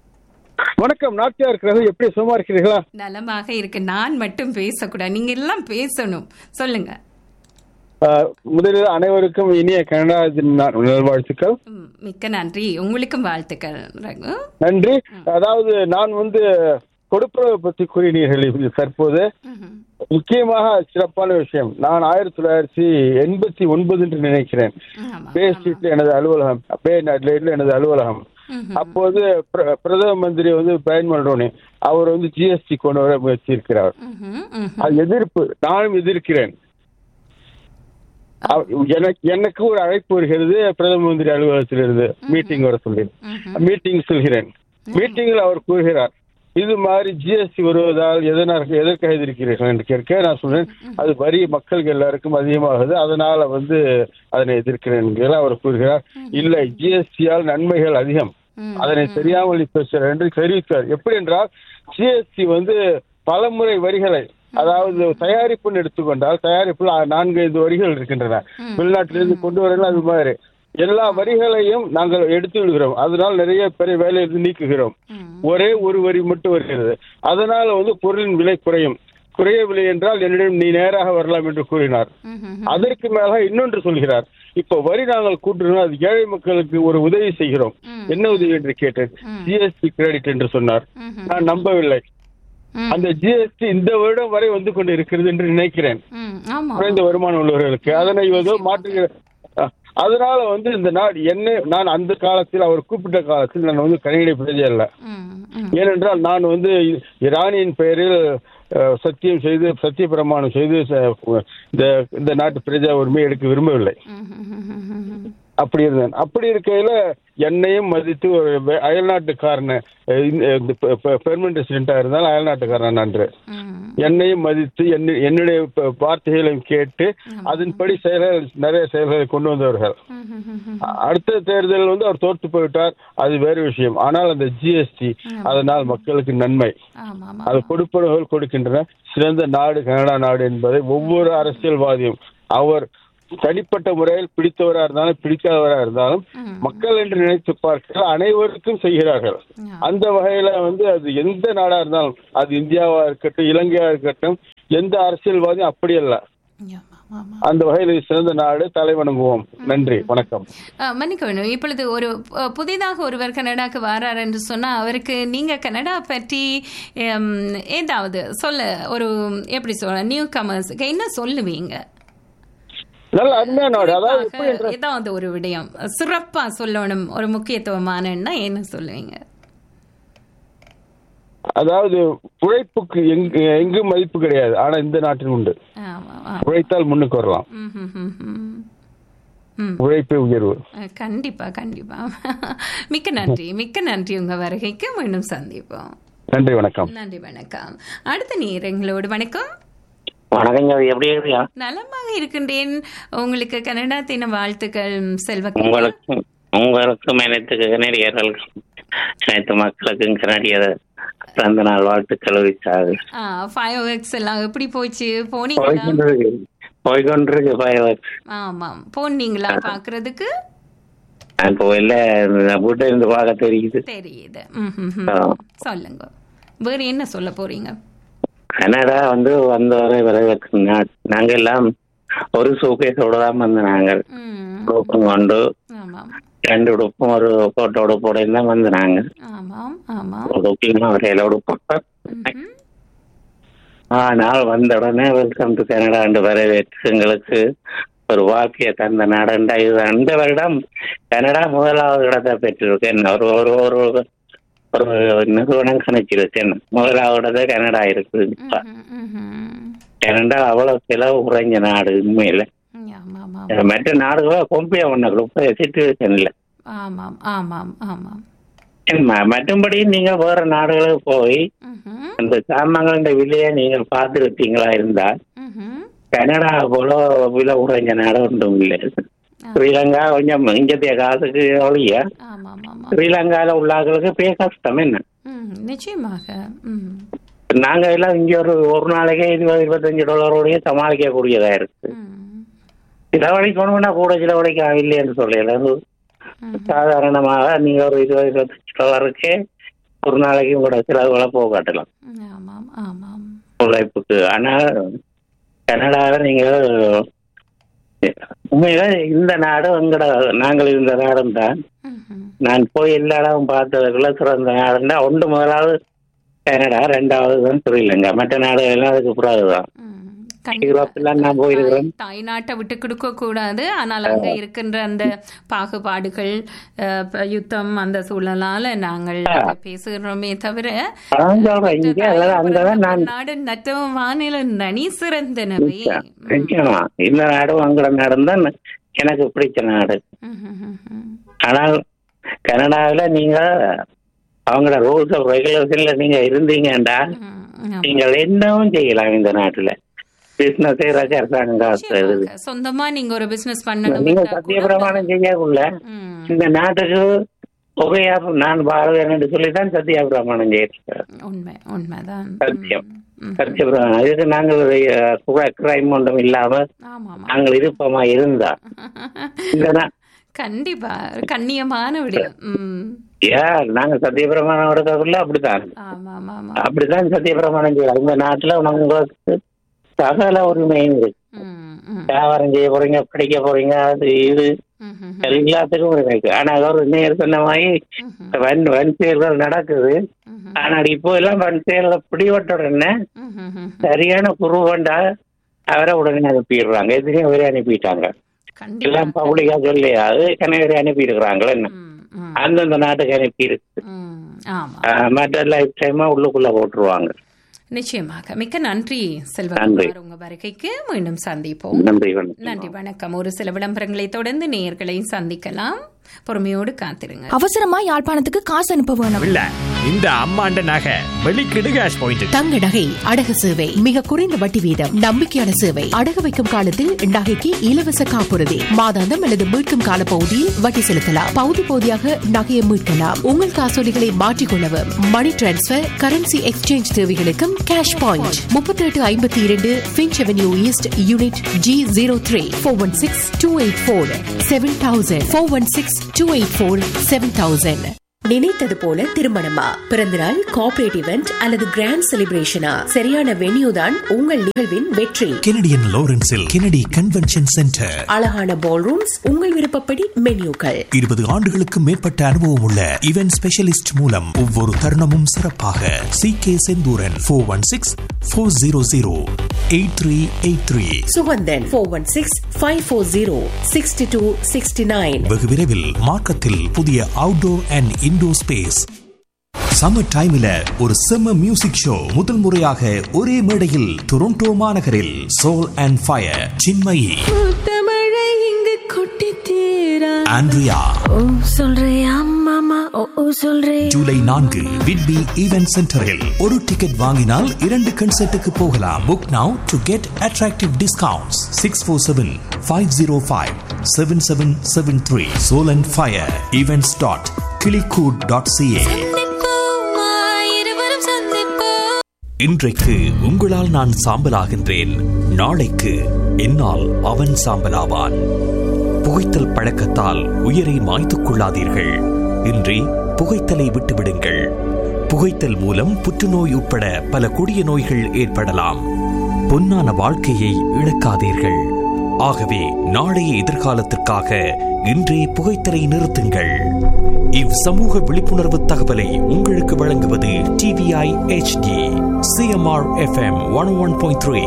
வணக்கம் நாட்டியா இருக்கிறது எப்படி சும்மா இருக்கிறீர்களா நலமாக இருக்கு நான் மட்டும் பேசக்கூடாது நீங்க எல்லாம் பேசணும் சொல்லுங்க ஆஹ், முதலில் அனைவருக்கும் இனிய கனடா தின நா- நல்வாழ்த்துக்கள் ம், மிக்க நன்றி உங்களுக்கும் வாழ்த்துக்கள் ரகு நன்றி அதாவது நான் வந்து கொடுப்பதை பற்றி கூறினீர்கள் இது தற்போது முக்கியமாக சிறப்பான விஷயம் நான் ஆயிரத்தி தொள்ளாயிரத்தி எண்பத்தி ஒன்பது என்று நினைக்கிறேன் பே ஸ்ட்ரீட்ல எனது அலுவலகம் பே அட்லைட்ல எனது அலுவலகம் அப்போது பிர- பிரதம மந்திரி வந்து பயன் மல்ரோனி அவர் வந்து ஜிஎஸ்டி கொண்டு வர முயற்சி இருக்கிறார் அது எதிர்ப்பு நானும் எதிர்க்கிறேன் அவ- எனக்கு எனக்கு ஒரு அழைப்பு வருகிறது பிரதம மந்திரி அலுவலகத்திலிருந்து மீட்டிங் வர சொல்லி மீட்டிங் சொல்கிறேன் மீட்டிங்கில் அவர் கூறுகிறார் இது மாதிரி ஜிஎஸ்டி வருவதால் எதனால் எதற்காக எதிர்க்கிறீர்கள் என்று கேட்க நான் சொன்னேன் அது வரி மக்களுக்கு எல்லாருக்கும் அதிகமாகுது அதனால வந்து அதனை எதிர்க்கிறேன் என்கிற அவர் கூறுகிறார் இல்லை ஜிஎஸ்டியால் நன்மைகள் அதிகம் அதனை தெரியாமல் பேசுகிறார் என்று தெரிவித்தார் எப்படி என்றால் ஜிஎஸ்டி வந்து பலமுறை வரிகளை அதாவது தயாரிப்புன்னு எடுத்துக்கொண்டால் தயாரிப்புல நான்கு ஐந்து வரிகள் இருக்கின்றன வெளிநாட்டிலிருந்து கொண்டு வரலாம் அது மாதிரி எல்லா வரிகளையும் நாங்கள் எடுத்து விடுகிறோம் அதனால் நிறைய பேரை வேலையிலிருந்து நீக்குகிறோம் ஒரே ஒரு வரி மட்டும் வருகிறது அதனால வந்து பொருளின் விலை குறையும் குறையவில்லை என்றால் என்னிடம் நீ நேராக வரலாம் என்று கூறினார் அதற்கு மேல இன்னொன்று சொல்கிறார் இப்ப வரி நாங்கள் கூட்டுறோம் அது ஏழை மக்களுக்கு ஒரு உதவி செய்கிறோம் என்ன உதவி என்று கேட்டேன் ஜிஎஸ்டி கிரெடிட் என்று சொன்னார் நான் நம்பவில்லை அந்த ஜிஎஸ்டி இந்த வருடம் வரை வந்து கொண்டு இருக்கிறது என்று நினைக்கிறேன் ம், ஆமா குறைந்த வருமானம் உள்ளவர்களுக்கு அதனை ஏதோ மாற்று அதனால வந்து இந்த நாடு என்ன நான் அந்த காலத்தில் அவர் கூப்பிட்ட காலத்தில் நான் வந்து கனடிய பிரஜை அல்ல ஏனென்றால் நான் வந்து இரானியின் பெயரில் அஹ், சத்தியம் செய்து சத்திய பிரமாணம் செய்து ச- இந்த இந்த நாட்டு பிரஜா உரிமை எடுக்க விரும்பவில்லை அப்படி இருந்தேன் அப்படி இருக்கையில என்னையும் மதித்து ஒரு வெ- அயல்நாட்டுக்காரனை பெர்மனன்ட் ரெசிடென்டா இருந்தாலும் அயல்நாட்டுக்காரன் நன்று என்னையும் மதித்து என்னை- என்னுடைய ப- வார்த்தைகளையும் கேட்டு அதன்படி செயல்கள் நிறைய செயல்களை கொண்டு வந்தவர்கள் அ- அடுத்த தேர்தலில் வந்து அவர் தோற்று போய்விட்டார் அது வேறு விஷயம் ஆனால் அந்த ஜிஎஸ்டி அதனால் மக்களுக்கு நன்மை அது கொடுப்பவர்கள் கொடுக்கின்றன சிறந்த நாடு கனடா நாடு என்பதை ஒவ்வொரு அரசியல்வாதியும் அவர் தனிப்பட்ட முறையில் பிடித்தவரா இருந்தாலும் பிடிக்காதவரா இருந்தாலும் மக்கள் என்று நினைத்து பார்க்க அனைவருக்கும் செய்கிறார்கள் அந்த வகையில வந்து அது எந்த நாடா இருந்தாலும் அது இந்தியாவா இருக்கட்டும் இலங்கையா இருக்கட்டும் எந்த அரசியல்வாதியும் அப்படி அல்ல அந்த வகையில் இது சிறந்த நாடு தலைவணங்குவோம் நன்றி வணக்கம் அஹ், மன்னிக்க வேண்டும் இப்பொழுது ஒரு அஹ், புதிதாக ஒருவர் கனடாக்கு வரார் என்று சொன்னா அவருக்கு நீங்க கனடா பற்றி ஹம், ஏதாவது சொல்ல ஒரு எப்படி சொல்ல நியூ கமர்ஸுக்கு என்ன சொல்லுவீங்க நல்ல அருமையான நாடு அதாவது எப்படி குறிப்பாக ஏதாவது ஒரு விடயம் சிறப்பா சொல்லணும் ஒரு முக்கியத்துவமானன்னா என்ன சொல்லுவீங்க அதாவது உழைப்புக்கு எங்கு எங்கும் மதிப்பு கிடையாது ஆனா இந்த நாட்டில் உண்டு ஆமா ஆமா. உழைத்தால் முன்னுக்கு வரலாம் ம், ம், ம், ம். ம். உழைப்பே உயர்வு அஹ், கண்டிப்பா கண்டிப்பா மிக்க நன்றி மிக்க நன்றி உங்க வருகைக்கு மீண்டும் சந்திப்போம் நன்றி வணக்கம் நன்றி வணக்கம் அடுத்த நேரங்களோடு வணக்கம் வணக்கம் ஜோதி எப்படி இருக்கியா நலமாக இருக்கின்றேன் உங்களுக்கு கனடா தின வாழ்த்துக்கள் செல்வ உங்களுக்கும் உங்களுக்கும் அனைத்து கனடியர்களுக்கும் அனைத்து மக்களுக்கும் கனடிய பிறந்த நாள் வாழ்த்துக்கள் வைத்தார்கள் ஃபைவ் எக்ஸ் எல்லாம் எப்படி போச்சு போனீங்களா போய்கொண்டிருக்கு போய்கொண்டிருக்கு பயவர் ஆமாம் போனீங்களா பாக்குறதுக்கு நான் போயில வீட்டை இருந்து பார்க்க தெரியுது தெரியுது ம், ம், ம். ஆ. சொல்லுங்க வேற என்ன சொல்ல போறீங்க கனடா வந்து வந்தவரை வரவேற்கும் நாடு நாங்க எல்லாம் ஒரு சூக்கேஸோட தான் வந்து நாங்கள் உடுப்பும் கொண்டு ஆமாம் ரெண்டு உடுப்பும் ஒரு போட்டோ உடுப்போட தான் வந்து நாங்க ஆமாம் ஆமாம் முக்கியமா வரையில உடுப்போம் ஆனால் வந்த உடனே வெல்கம் டு கனடா என்று வரவேற்று எங்களுக்கு ஒரு வாக்கிய தந்த நாடண்டா இது அந்த வருடம் கனடா முதலாவது இடத்தை பெற்றிருக்கு என்ன ஒரு ஒரு ஒரு ஒரு நிறுவனம் கணிச்சிருக்கு என்ன முதலாவது இடத்தை கனடா இருக்குது இப்ப. கனடா அவ்வளவு செலவு குறைஞ்ச நாடு உண்மையில மற்ற நாடுகளை கொம்பியா பண்ண சிச்சுவேஷன் இல்லை ஆமாம் ஆமாம் ஆமாம் ம- மற்றும்படி நீங்க வேற நாடுகளுக்கு போய் அந்த சாமான்கள விலையை நீங்கள் பார்த்துருப்பீங்களா இருந்தா கனடா போல விலை குறைஞ்ச நாடு ஒன்றும் இல்லை ஸ்ரீலங்கா கொஞ்சம் இங்கத்திய காசுக்கு ஒழிய ஸ்ரீலங்கால உள்ளாக்களுக்கு பே கஷ்டம் என்ன ம், நிச்சயமாக ம் நாங்க எல்லாம் இங்க ஒரு ஒரு நாளைக்கே இருபது இருபத்தஞ்சு டாலரோடய சமாளிக்க கூடியதா இருக்கு செலவழிக்கணும்னா கூட செலவழிக்க இல்லைன்னு சொல்லல அது சாதாரணமாக நீங்க ஒரு இருபது இருபத்தஞ்சு டாலருக்கே ஒரு நாளைக்கு கூட செலவுகளை போக காட்டலாம் ஆமாம் ஆமாம் உழைப்புக்கு ஆனா கனடால நீங்க உண்மையில இந்த நாடு எங்கட நாங்கள் இந்த நாடும் தான் நான் போய் எல்லா இடமும் பார்த்ததுக்குள்ள சிறந்த நாடுன்னா ஒன்று முதலாவது கனடா ரெண்டாவது தான் ஸ்ரீலங்கா மற்ற நாடுகள் எல்லாம் அதுக்கு பிறகுதான் யூரோப்பெல்லாம் நான் போயிருக்கிறேன் தாய்நாட்டை விட்டு கொடுக்க கூடாது ஆனால் அங்க இருக்கின்ற அந்த பாகுபாடுகள் அஹ், ப- யுத்தம் அந்த சூழலால நாங்கள் பேசுகிறோமே தவிர அதான் சொல்றேன் இங்க அதாவது அங்கதான் நான் நாடு நற்ற வானிலை நனி சிறந்தனவை நிச்சயமா இந்த நாடும் அங்கட நாடும் தான் எனக்கு பிடிச்ச நாடு ஆனால் கனடாவில் நீங்க அவங்களோட ரூல்ஸ் ஆஃப் ரெகுலேஷன்ல நீங்க இருந்தீங்கடா நீங்கள் என்னவும் செய்யலாம் இந்த நாட்டுல பிசினஸ் செய்யறதுக்கு அரசாங்கம் காசு தருது சொந்தமா நீங்க ஒரு பிசினஸ் பண்ணணும் நீங்க சத்திய பிரமாணம் செய்யக்குள்ள இந்த நாட்டுக்கு ஒரே நான் வாழ்வேன் சொல்லி தான் சத்திய பிரமாணம் செய்யறேன் உண்மை உண்மைதான் சத்தியம் சத்திய பிரமாணம் இதுக்கு நாங்கள் கிரைம் ஒன்றும் இல்லாம நாங்கள் இருப்போமா இருந்தா இந்த நா- கண்டிப்பா ஒரு கண்ணியமான விடயம் ம். ஏன் நாங்க சத்திய பிரமாணம் எடுக்கக்குள்ள அப்படித்தான் ஆமா ஆமா ஆமா அப்படித்தான் சத்திய பிரமாணம் செய்யலாம் இந்த நாட்டுல உங்களுக்கு சகல உரிமையும் இருக்கு வியாபாரம் செய்ய போறீங்க படிக்க போறீங்க அது இது எல்லாத்துக்கும் உரிமை இருக்கு ஆனா ஒரு நேர் சொன்ன மாதிரி வன் வன் செயல்கள் நடக்குது ஆனால் இப்போ எல்லாம் வன் செயல்களை பிடிபட்ட உடனே சரியான குருவண்டா அவரை உடனே அனுப்பிடுறாங்க எதிரையும் அவரே அனுப்பிட்டாங்க எல்லாம் பப்ளிக்கா சொல்லி அது கனகரி அனுப்பி இருக்கிறாங்களே என்ன அந்தந்த நாட்டுக்கு அனுப்பி இருக்கு ஆமா ஆஹ் மற்ற லைஃப் டைமா உள்ளுக்குள்ள போட்டுருவாங்க நிச்சயமாக மிக்க நன்றி நன்றி. செல்வகுமார் உங்க வருகைக்கு மீண்டும் சந்திப்போம் நன்றி வணக்கம் நன்றி வணக்கம் ஒரு சில விளம்பரங்களை தொடர்ந்து நேயர்களை சந்திக்கலாம் பொறுமையோடு காத்திருங்க அவசரமா யாழ்ப்பாணத்துக்கு காசு அனுப்ப வேணும் இல்ல இந்த அம்மாண்ட நகை வெளிக்கிடு கேஷ் பாயிண்ட் தங்க நகை அடகு சேவை மிக குறைந்த வட்டி வீதம் நம்பிக்கையான சேவை அடகு வைக்கும் காலத்தில் நகைக்கு இலவச காப்புறுதி மாதாந்தம் அல்லது மீட்கும் கால பகுதியில் வட்டி செலுத்தலாம் பகுதி பகுதியாக நகையை மீட்கலாம் உங்கள் காசோலிகளை மாற்றிக்கொள்ளவும் மணி டிரான்ஸ்பர் கரன்சி எக்ஸ்சேஞ்ச் தேவைகளுக்கும் கேஷ் பாயிண்ட் முப்பத்தி எட்டு ஐம்பத்தி இரண்டு Finch Avenue East unit G zero three four one six two eight four seven thousand four one six two eight four seven thousand நினைத்தது போல திருமணமா பிறந்தநாள் கார்ப்பரேட் இவெண்ட் அல்லது கிராண்ட் செலிப்ரேஷனா சரியான வென்யூ தான் உங்கள் நிகழ்வின் வெற்றி கெனடியன் லாரன்ஸில் கெனடி கன்வென்ஷன் சென்டர் அழகான பால் ரூம்ஸ் உங்கள் விருப்பப்படி மென்யூக்கள் இருபது ஆண்டுகளுக்கு மேற்பட்ட அனுபவம் உள்ள இவென்ட் ஸ்பெஷலிஸ்ட் மூலம் ஒவ்வொரு தருணமும் சிறப்பாக C K Senthuran four one six four zero zero eight three eight three Sugandhan four one six five four zero sixty two sixty nine வெகு விரைவில் மார்க்கத்தில் புதிய outdoor and indoor space summer டைம்ல ஒரு செம்ம மியூசிக் ஷோ முதல் முறையாக ஒரே மேடையில் டொரண்டோ மாநகரில் சோல் அண்ட் ஃபயர் சின்மயி தமிழை இங்கு கொட்டி தீரா ஆண்ட்ரியா ஓ சொல்றியா மாமா ஓ ஓ சொல்றே ஜூலை நான்கு விட்பி ஈவென்ட் சென்டரில் ஒரு டிக்கெட் வாங்கினால் இரண்டு கன்சர்ட்டுக்கு போகலாம் book now to get attractive discounts six four seven five zero five seven seven seven three soul and fire events dot கிளிகூட் டாட் சிஏ இருவரும் சந்திப்போம் இன்றைக்கு உங்களால் நான் சாம்பலாகின்றேன் நாளைக்கு என்னால் அவன் சாம்பலாவான் புகைத்தல் பழக்கத்தால் உயிரை மாய்த்துக் கொள்ளாதீர்கள் இன்றி புகைத்தலை விட்டுவிடுங்கள் புகைத்தல் மூலம் புற்றுநோய் உட்பட பல கொடிய நோய்கள் ஏற்படலாம் பொன்னான வாழ்க்கையை இழக்காதீர்கள் ஆகவே நாளைய எதிர்காலத்திற்காக இன்றே புகைத்தலை நிறுத்துங்கள் இவ் சமூக விழிப்புணர்வு தகவலை உங்களுக்கு வழங்குவது TVI HD CMR FM one one point three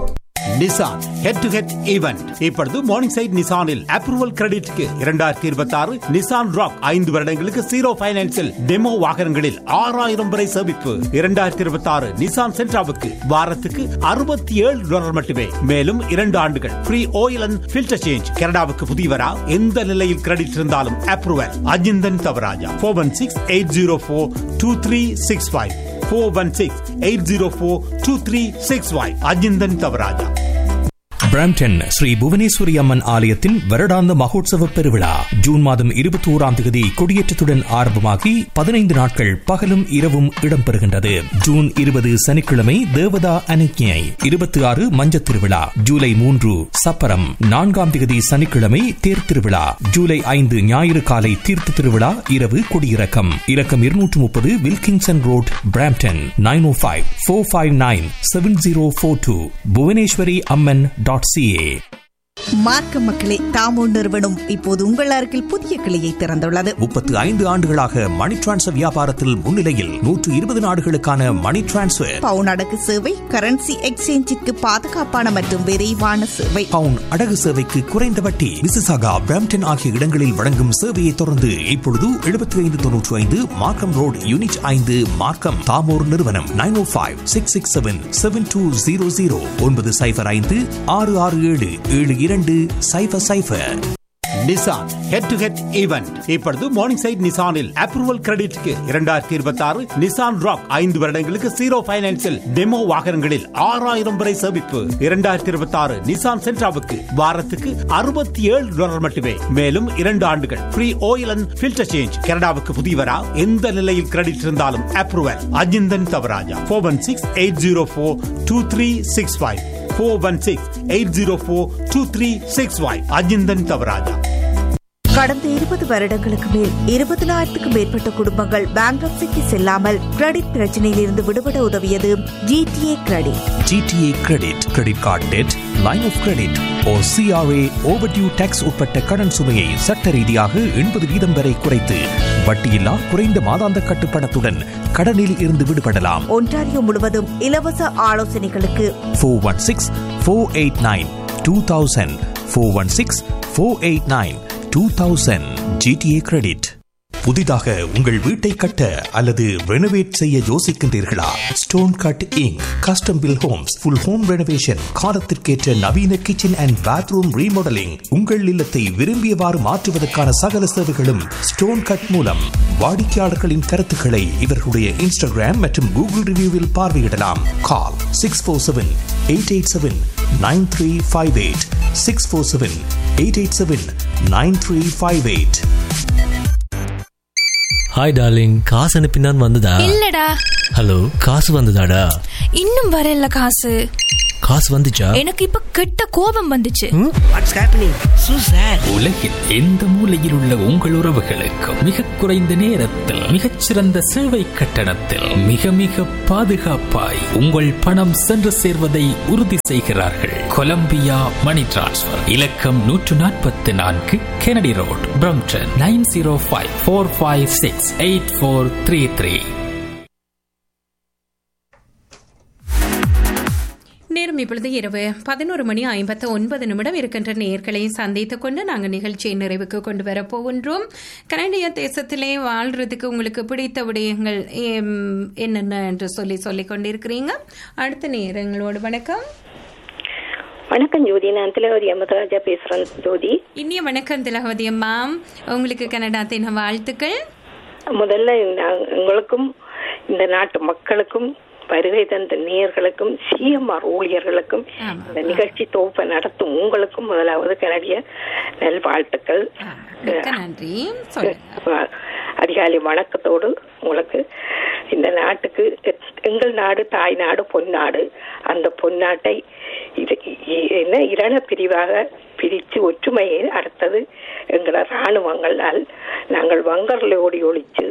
Nissan head to head event இப்பொழுது மார்னிங் சைட் நிசானில் அப்ரூவல் கிரெடிட்க்கு இரண்டாயிரத்தி இருபத்தி ஆறு நிசான் ராக் ஐந்து வருடங்களுக்கு ஜீரோ பைனான்சில் டெமோ வாகனங்களில் ஆறாயிரம் வரை சேமிப்பு இரண்டாயிரத்தி இருபத்தி ஆறு நிசான் சென்ட்ராவுக்கு வாரத்துக்கு அறுபத்தி ஏழு டாலர் மட்டுமே மேலும் இரண்டு ஆண்டுகள் free oil and filter change கனடாவுக்கு புதியவரா எந்த நிலையில் கிரெடிட் இருந்தாலும் approval Ajinthan Thavarajah four one six eight zero four two three six five four one six eight zero four two three six five Ajinthan Thavarajah Brampton Sri Bhuvaneswari Amman ஆலயத்தின் வருடாந்த மகோத்சவ பெருவிழா ஜூன் மாதம் இருபத்தி ஓராம் தேதி கொடியேற்றத்துடன் ஆரம்பமாகி பதினைந்து நாட்கள் பகலும் இரவும் இடம்பெறுகின்றது ஜூன் இருபது சனிக்கிழமை தேவதா அனுக்ஞை இருபத்தி ஆறு மஞ்சத் திருவிழா ஜூலை மூன்று சப்பரம் நான்காம் தேதி சனிக்கிழமை தேர் திருவிழா ஜூலை ஐந்து ஞாயிறு காலை தீர்த்த திருவிழா இரவு கொடியிறக்கம் இறக்கம் இருநூற்று முப்பது Wilkinson Road Brampton nine o five four five nine seven zero four two Bhuvaneswari Amman dot CA மார்க்க மக்களே தாமோ நிறுவனம் இப்போது உங்கள் அருகில் புதிய கிளையை திறந்துள்ளது முப்பத்து ஐந்து ஆண்டுகளாக மணி டிரான்ஸ்ஃபர் வியாபாரத்தில் முன்னிலையில் நூற்று இருபது நாடுகளுக்கான மணி டிரான்ஸ்ஃபர் பவுன் அடகு சேவை கரன்சி எக்ஸ்சேஞ்சிற்கு பாதுகாப்பான மற்றும் விரைவான சேவை பவுன் அடகு சேவைக்கு குறைந்த வட்டி மிசிசாகா பிராம்டன் ஆகிய இடங்களில் வழங்கும் சேவையை தொடர்ந்து இப்பொழுது எழுபத்தி ஐந்து தொன்னூற்றி ஐந்து மார்க்கம் ரோட் யூனிட் ஐந்து மார்க்கம் தாமோர் நிறுவனம் nine o five six six seven seven two zero zero ஒன்பது சைபர் ஐந்து ஆறு ஆறு ஏழு ஏழு இரண்டு சைபர் சைபர் Nissan head to head event இப்பொழுது மார்னிங் சைட் நிசானில் அப்ரூவல் கிரெடிட்க்கு இரண்டாயிரத்தி இருபத்தி ஆறு நிசான் ராக் ஐந்து வருடங்களுக்கு ஜீரோ பைனான்சில் டெமோ வாகனங்களில் ஆறாயிரம் வரை சேமிப்பு இரண்டாயிரத்தி இருபத்தி ஆறு நிசான் சென்ட்ராவுக்கு வாரத்துக்கு அறுபத்தி ஏழு டாலர் மட்டுமே மேலும் இரண்டு ஆண்டுகள் free oil and filter change கனடாவுக்கு புதியவரா எந்த நிலையில் கிரெடிட் இருந்தாலும் approval Ajinthan Thavarajah four one six eight zero four two three six five four one six eight zero four two three six five Ajinthan Thavarajah கடந்த இருபது வருடங்களுக்கு மேல் இருபதனாயிரத்துக்கும் மேற்பட்ட குடும்பங்கள் பேங்க்ரப்சிக்கு செல்லாமல் கிரெடிட் பிரச்சனையில் இருந்து விடுபட உதவியது GTA credit GTA credit credit card debt line of credit ஓ சிஆர்ஏ ஓவர்டியூ டேக்ஸ் உட்பட்ட கடன் சுமையை சட்ட ரீதியாக எண்பது வீதம் வரை குறைத்து வட்டியில்லா குறைந்த மாதாந்த கட்டுப்பணத்துடன் கடனில் இருந்து விடுபடலாம் ஒன்டாரியோ முழுவதும் இலவச ஆலோசனைகளுக்கு four one six four eight nine two thousand four one six four eight nine two thousand GTA credit புதிதாக உங்கள் வீட்டை கட்ட அல்லது ரெனோவேட் செய்ய யோசிக்கின்றீர்களா stone cutting custom build homes full home renovation காலத்திற்கேற்ற நவீன கிச்சன் அண்ட் பாத்ரூம் ரீமாடலிங் உங்கள் இல்லத்தை விரும்பியவாறு மாற்றுவதற்கான சகல சேவைகளும் ஸ்டோன் கட் மூலம் வாடிக்கையாளர்களின் கருத்துக்களை இவர்களுடைய இன்ஸ்டாகிராம் மற்றும் கூகுள் ரிவ்யூவில் பார்வையிடலாம் call six four seven eight eight seven nine three five eight six four seven eight eight seven nine three five eight hi darling காசு அனுப்பினான் வந்ததா இல்லடா ஹலோ காசு வந்ததாடா இன்னும் வரல காசு காசு வந்துச்சா எனக்கு இப்ப கெட்ட கோபம் வந்துச்சு வாட்ஸ் ஹேப்பனிங் சூ சார் உலகில் எந்த மூலையில் உள்ள உங்கள் உறவுகளுக்கும் மிக குறைந்த நேரத்தில் மிகச்சிறந்த சேவை கட்டணத்தில் மிக மிக பாதுகாப்பாய் உங்கள் பணம் சென்று சேர்வதை உறுதி செய்கிறார்கள் கொலம்பியா மணி டிரான்ஸ்ஃபர் இலக்கம் நூற்று நாற்பத்தி நான்கு Kennedy Road Brampton nine zero five four five six eight four three three நேரம் இப்பொழுது இரவு பதினோரு மணி ஐம்பத்து ஒன்பது நிமிடம் இருக்கின்ற நேர்களை சந்தித்துக் கொண்டு நாங்கள் நிகழ்ச்சியை நிறைவுக்கு கொண்டு வரப் போகின்றோம் கனடிய தேசத்திலே வாழ்றதுக்கு உங்களுக்கு பிடித்த விடயங்கள் ஏம், என்னென்ன என்று சொல்லி சொல்லிக் கொண்டிருக்கிறீங்க அடுத்த நேரங்களோடு வணக்கம் வணக்கம் ஜோதி நான் திலகவதி அமதராஜா பேசுறேன் ஜோதி இனிய வணக்கம் திலகவதி அம்மா உங்களுக்கு கனடா தின வாழ்த்துக்கள் முதல்ல நான் உங்களுக்கும் இந்த நாட்டு மக்களுக்கும் வருகை தந்த நேயர்களுக்கும் சிஎம்ஆர் ஊழியர்களுக்கும் இந்த நிகழ்ச்சி தொகுப்பை நடத்தும் உங்களுக்கும் முதலாவது கனடிய நல்வாழ்த்துக்கள் மிக்க நன்றி சொல்லுங்க அதிகாலை வணக்கத்தோடு உங்களுக்கு இந்த நாட்டுக்கு எங்கள் நாடு தாய் நாடு பொன்னாடு அந்த பொன்னாட்டை இது இ- என்ன இரண பிரிவாக பிரித்து ஒற்றுமையை அடுத்தது எங்கள இராணுவங்களால் நாங்கள் வங்கரில் ஓடி ஒழிச்சு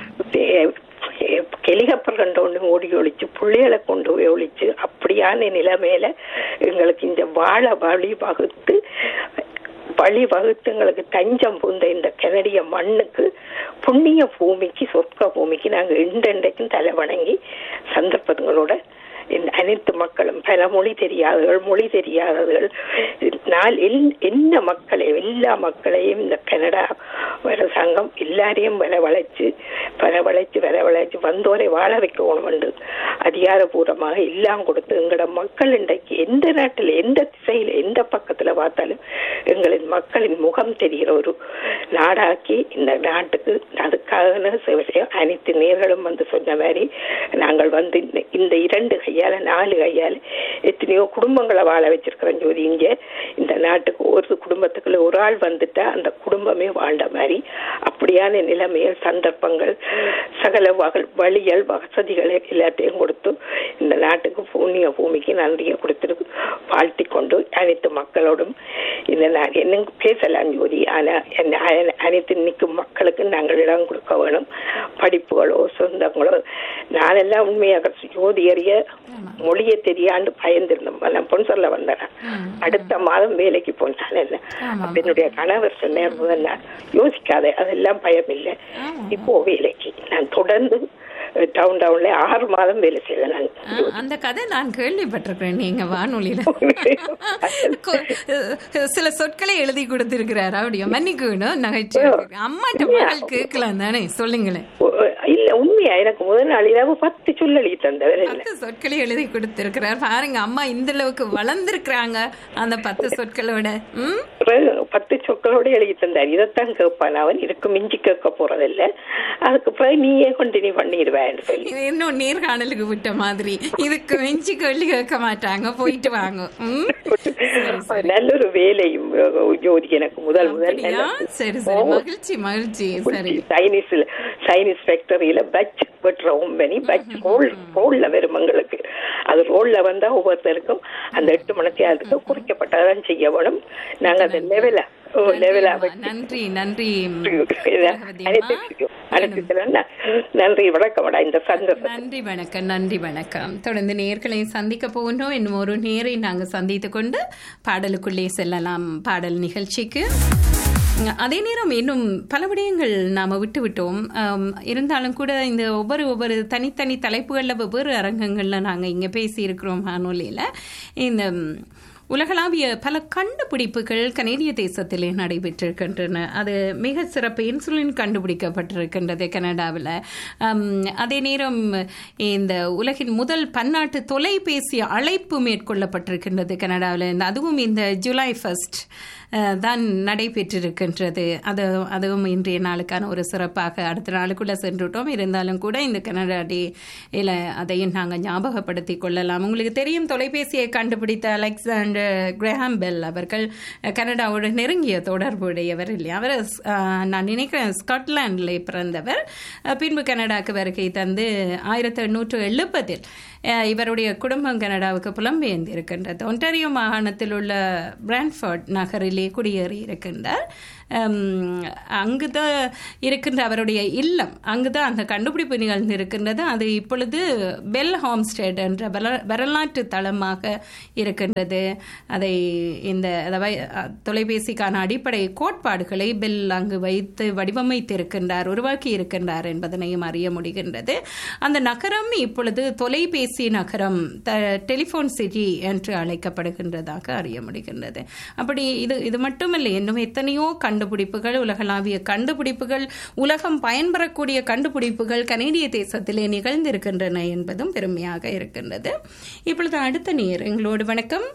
கெலிகப்பர் கண்டு கொண்டு ஓடி ஒழிச்சு புள்ளிகளை கொண்டு போய் ஒழிச்சு அப்படியான நிலைமையில எங்களுக்கு இந்த வாழ வழி வகுத்து வழி வகுத்து எங்களுக்கு தஞ்சம் புந்த இந்த கனடிய மண்ணுக்கு புண்ணிய பூமிக்கு சொர்க்க பூமிக்கு நாங்கள் இண்டெண்டைக்கும் தலை வணங்கி சந்தர்ப்பங்களோட இந்த அனைத்து மக்களும் பல மொழி தெரியாதவர்கள் மொழி தெரியாதவர்கள் நான் எல்- என்ன மக்களை எல்லா மக்களையும் இந்த கனடா அரசாங்கம் எல்லாரையும் வரவழைச்சு வரவழைச்சு வரவழைச்சு வந்தோரை வாழ வைக்கணும் என்று அதிகாரபூர்வமாக எல்லாம் கொடுத்து எங்களோட மக்கள் இன்றைக்கு எந்த நாட்டில் எந்த திசையில் எந்த பக்கத்துல பார்த்தாலும் எங்களின் மக்களின் முகம் தெரிகிற ஒரு நாடாக்கி இந்த நாட்டுக்கு அதுக்காக சேவை செய்ய அனைத்து நேர்களும் வந்து சொன்ன மாதிரி நாங்கள் வந்து இந்த- இந்த இரண்டு கையால நாலு கையால எத்தனையோ குடும்பங்களை வாழ வச்சிருக்கிறோம் ஜோதி இங்க இந்த நாட்டுக்கு ஒரு குடும்பத்துக்குள்ள ஒரு ஆள் வந்துட்டா அந்த குடும்பமே வாழ்ந்த மாதிரி அப்படியான நிலைமைகள் சந்தர்ப்பங்கள் சகல வகல் வழிகள் வசதிகளை எல்லாத்தையும் கொடுத்து இந்த நாட்டுக்கு புண்ணிய பூமிக்கு நன்றியை கொடுத்துருக்கு வாழ்த்தி கொண்டு அனைத்து மக்களோடும் இந்த நான் என்ன பேசலாம் ஜோதி ஆனா என்ன- அன- அனைத்து நிற்கும் மக்களுக்கு நாங்கள் இடம் கொடுக்க வேணும் படிப்புகளோ சொந்தங்களோ நானெல்லாம் உண்மையாக ஜோதி அறிய மொழியை தெரியாண்டு பயந்திருந்தோம் நான் பொன் சொல்ல வந்தேன் அடுத்த மாதம் வேலைக்கு போனான் என்ன அப்ப என்னுடைய கணவர் சொன்னார் முதல் நாள் யோசிக்காத அதெல்லாம் பயம் இல்லை இப்போ வேலைக்கு நான் தொடர்ந்து டவுன் டவுன்ல ஆறு மாதம் வேலை செய்தேன் நான் ஆ, அந்த கதை நான் கேள்விப்பட்டிருக்கிறேன் நீங்க வானொலியில கொ- சில சொற்களை எழுதி கொடுத்திருக்கிறார் அப்படியா மன்னிக்கணும் நகைச்சுவை அம்மாட்ட மகள் கேட்கலாம் தானே சொல்லுங்களேன் இல்ல உண்மையா எனக்கு முதல் நாள் இரவு பத்து சொல்லி தந்தவர் இல்ல பத்து சொற்களை எழுதி கொடுத்திருக்கிறார் பாருங்க அம்மா இந்த அளவுக்கு வளர்ந்திருக்கிறாங்க அந்த பத்து சொற்களோட ம் பிறகு பத்து சொற்களோட எழுதி தந்தார் இதைத்தான் கேட்பான் அவன் இதுக்கு மிஞ்சி கேட்க போறதில்ல அதுக்கு பிறகு நீயே கண்டினியூ பண்ணிடுவேன்னு சொல்லி இது இன்னும் நேர்காணலுக்கு விட்ட மாதிரி இதுக்கு மிஞ்சி கேள்வி கேட்க மாட்டாங்க போயிட்டு வாங்க ம் நல்ல ஒரு வேலையும் ஜோதி எனக்கு முதல் முதல் அப்படியா? சரி சரி மகிழ்ச்சி மகிழ்ச்சி சரி சைனீஸ்ல சைனீஸ் ஃபேக்டரியில பட்ச் வெட்டுற கம்பெனி பட்ச் ரோல் ரோல்ல வரும் எங்களுக்கு அது ரோல்ல வந்தா ஒவ்வொருத்தருக்கும் அந்த எட்டு மணிக்கு அதுக்கு குறிக்கப்பட்டதான் செய்ய வேணும் நாங்க அந்த லெவல லெவலா நன்றி நன்றி நன்றி வணக்கம்டா இந்த சந்தர்ப்பம் நன்றி வணக்கம் நன்றி வணக்கம் தொடர்ந்து நேர்களை சந்திக்க போகின்றோம் இன்னும் ஒரு நேரை நாங்கள் சந்தித்துக் கொண்டு பாடலுக்குள்ளே செல்லலாம் பாடல் நிகழ்ச்சிக்கு அதே நேரம் இன்னும் பல விடயங்கள் நாம் விட்டு விட்டோம் ஆம், இருந்தாலும் கூட இந்த ஒவ்வொரு ஒவ்வொரு தனித்தனி தலைப்புகளில் வெவ்வேறு அரங்கங்களில் நாங்கள் இங்கே பேசியிருக்கிறோம் வானொலியில் இந்த ம், உலகளாவிய பல கண்டுபிடிப்புகள் கனேடிய தேசத்திலே நடைபெற்றிருக்கின்றன அது மிக சிறப்பு இன்சுலின் கண்டுபிடிக்கப்பட்டிருக்கின்றது கனடாவில் அதே நேரம் இந்த உலகின் முதல் பன்னாட்டு தொலைபேசி அழைப்பு மேற்கொள்ளப்பட்டிருக்கின்றது கனடாவில் அதுவும் இந்த ஜூலை ஃபர்ஸ்ட் தான் நடைபெற்றிருக்கின்றது அது அதுவும் இன்றைய நாளுக்கான ஒரு சிறப்பாக அடுத்த நாளுக்குள்ளே சென்றுட்டோம் இருந்தாலும் கூட இந்த கனடா டேயில் அதையும் நாங்கள் ஞாபகப்படுத்திக் கொள்ளலாம் உங்களுக்கு தெரியும் தொலைபேசியை கண்டுபிடித்த அலெக்சாண்டர் கிரஹாம் பெல் அவர்கள் கனடாவோட நெருங்கிய தொடர்புடையவர் இல்லையா அவர் நான் நினைக்கிறேன் ஸ்காட்லாண்டில் பிறந்தவர் பின்பு கனடாக்கு வருகை தந்து ஆயிரத்தி எண்ணூற்று எழுபதில் இவருடைய குடும்பம் கனடாவுக்கு புலம்பெயர்ந்து இருக்கின்றது ஒன்டாரியோ மாகாணத்தில் உள்ள பிரான்ஃபர்ட் நகரிலே குடியேறி இருக்கின்றார் அங்குதான் இருக்கின்ற அவருடைய இல்லம் அங்குதான் அந்த கண்டுபிடிப்பு நிகழ்ந்து இருக்கின்றது அது இப்பொழுது பெல் ஹோம்ஸ்டேட் என்ற வரலாற்று தளமாக இருக்கின்றது அதை இந்த தொலைபேசிக்கான அடிப்படை கோட்பாடுகளை பெல் அங்கு வைத்து வடிவமைத்திருக்கின்றார் உருவாக்கி இருக்கின்றார் என்பதனையும் அறிய முடிகின்றது அந்த நகரம் இப்பொழுது தொலைபேசி நகரம் டெலிஃபோன் சிட்டி என்று அழைக்கப்படுகின்றதாக அறிய முடிகின்றது அப்படி இது இது மட்டுமல்ல இன்னும் எத்தனையோ கண்டுபிடிப்புகள் உலகளாவிய கண்டுபிடிப்புகள் உலகம் பயன்பெறக்கூடிய கண்டுபிடிப்புகள் கனேடிய தேசத்திலே நிகழ்ந்திருக்கின்றன என்பதும் பெருமையாக இருக்கின்றது இப்பொழுது அடுத்த நேர் எங்களோடு வணக்கம்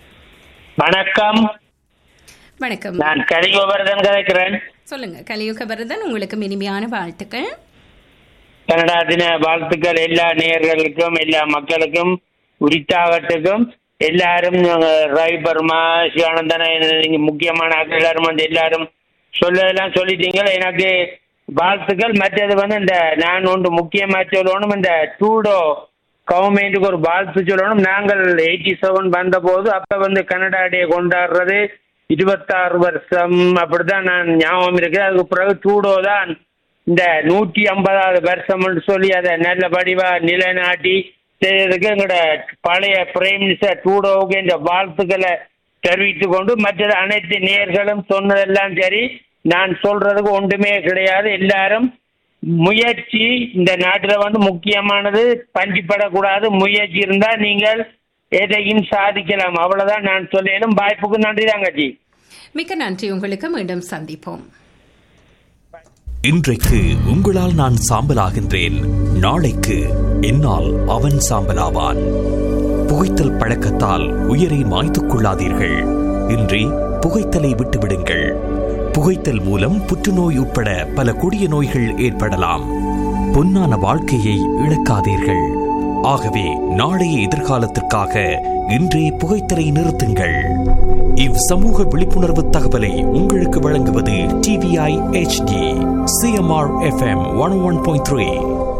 வணக்கம் வணக்கம் நான் கலியுகபரதன் கதைக்கிறேன் சொல்லுங்க கலியுகபரதன் உங்களுக்கு இனிமையான வாழ்த்துக்கள் கனடா தின வாழ்த்துக்கள் எல்லா நேயர்களுக்கும் எல்லா மக்களுக்கும் உரித்தாகட்டுக்கும் எல்லாரும் ராய் பர்மா சிவானந்தன முக்கியமான ஆட்கள் எல்லாரும் வந்து எல்லாரும் சொல்லலாம் சொல்லிட்டீங்க எனக்கு வாழ்த்துக்கள் மற்றது வந்து இந்த நான் ஒன்று முக்கியமாக சொல்லணும் இந்த டூடோ கவர்மெண்ட்டுக்கு ஒரு வாழ்த்து சொல்லணும் நாங்கள் எயிட்டி செவன் வந்த போது அப்போ வந்து கனடா டே கொண்டாடுறது இருபத்தாறு வருஷம் அப்படிதான் நான் ஞாபகம் இருக்கு அதுக்கு பிறகு டூடோ தான் இந்த நூற்றி ஐம்பதாவது வருஷம்னு சொல்லி அதை நல்ல படிவா நிலைநாட்டி செய்யறதுக்கு எங்களோட பழைய பிரைம் மினிஸ்டர் டூடோவுக்கு இந்த வாழ்த்துக்களை தெரிவித்து கொண்டு மற்றது அனைத்து நேர்களும் சொன்னதெல்லாம் சரி நான் சொல்றதுக்கு ஒன்றுமே கிடையாது எல்லாரும் முயற்சி இந்த நாட்டில் வந்து முக்கியமானது பஞ்சிப்படக்கூடாது முயற்சி இருந்தால் நீங்கள் எதையும் சாதிக்கலாம் அவ்வளவுதான் நான் சொல்லிடும் வாய்ப்புக்கு நன்றி தாங்கச்சி மிக்க நன்றி உங்களுக்கு மீண்டும் சந்திப்போம் இன்றைக்கு உங்களால் நான் சாம்பலாகின்றேன் நாளைக்கு என்னால் அவன் சாம்பலாவான் புகைத்தல் பழக்கத்தால் உயிரை மாய்த்துக் கொள்ளாதீர்கள் இன்றி புகைத்தலை விட்டுவிடுங்கள் புகைத்தல் மூலம் புற்றுநோய் உட்பட பல கொடிய நோய்கள் ஏற்படலாம் பொன்னான வாழ்க்கையை இழக்காதீர்கள் ஆகவே நாளைய எதிர்காலத்திற்காக இன்றே புகைத்தலை நிறுத்துங்கள் இவ் சமூக விழிப்புணர்வு தகவலை உங்களுக்கு வழங்குவது TVI HD CMR FM one one point three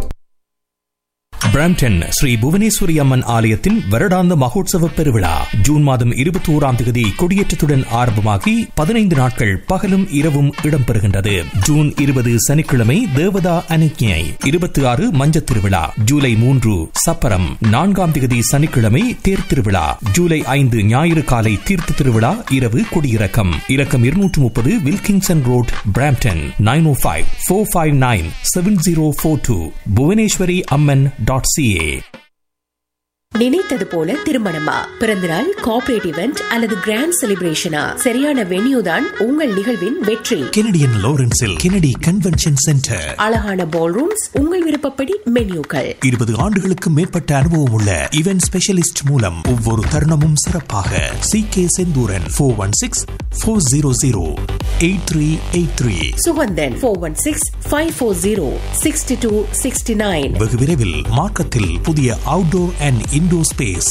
Brampton Sri Bhuvaneswari Amman ஆலயத்தின் வருடாந்த மகோத்சவ பெருவிழா ஜூன் மாதம் இருபத்தி ஓராம் தேதி கொடியேற்றத்துடன் ஆரம்பமாகி பதினைந்து நாட்கள் பகலும் இரவும் இடம்பெறுகின்றது ஜூன் இருபது சனிக்கிழமை தேவதா அனுக்கியை இருபத்தி ஆறு மஞ்ச திருவிழா ஜூலை மூன்று சப்பரம் நான்காம் தேதி சனிக்கிழமை தேர் திருவிழா ஜூலை ஐந்து ஞாயிறு காலை தீர்த்த திருவிழா இரவு கொடியிறக்கம் இறக்கம் இருநூற்று முப்பது Wilkinson Road Brampton nine o five four five nine seven zero four two Bhuvaneswari Amman dot CA நினைத்தது போல திருமணமா பிறந்தநாள் கார்பரேட் இவெண்ட் அல்லது கிராண்ட் செலிப்ரேஷனா சரியான வென்யூ தான் உங்கள் நிகழ்வின் வெற்றி கெனடியன் லாரன்ஸில் கெனடி கன்வென்ஷன் சென்டர் அழகான பால் ரூம்ஸ் உங்கள் விருப்பப்படி மென்யூக்கள் இருபது ஆண்டுகளுக்கு மேற்பட்ட அனுபவம் உள்ள இவென்ட் ஸ்பெஷலிஸ்ட் மூலம் ஒவ்வொரு தருணமும் சிறப்பாக C K Senthuran four one six four zero zero eight three eight three Sugandhan four one six five four zero sixty two sixty nine வெகு விரைவில் மார்க்கத்தில் புதிய அவுட்டோர் அண்ட் இன்டோர் ஸ்பேஸ்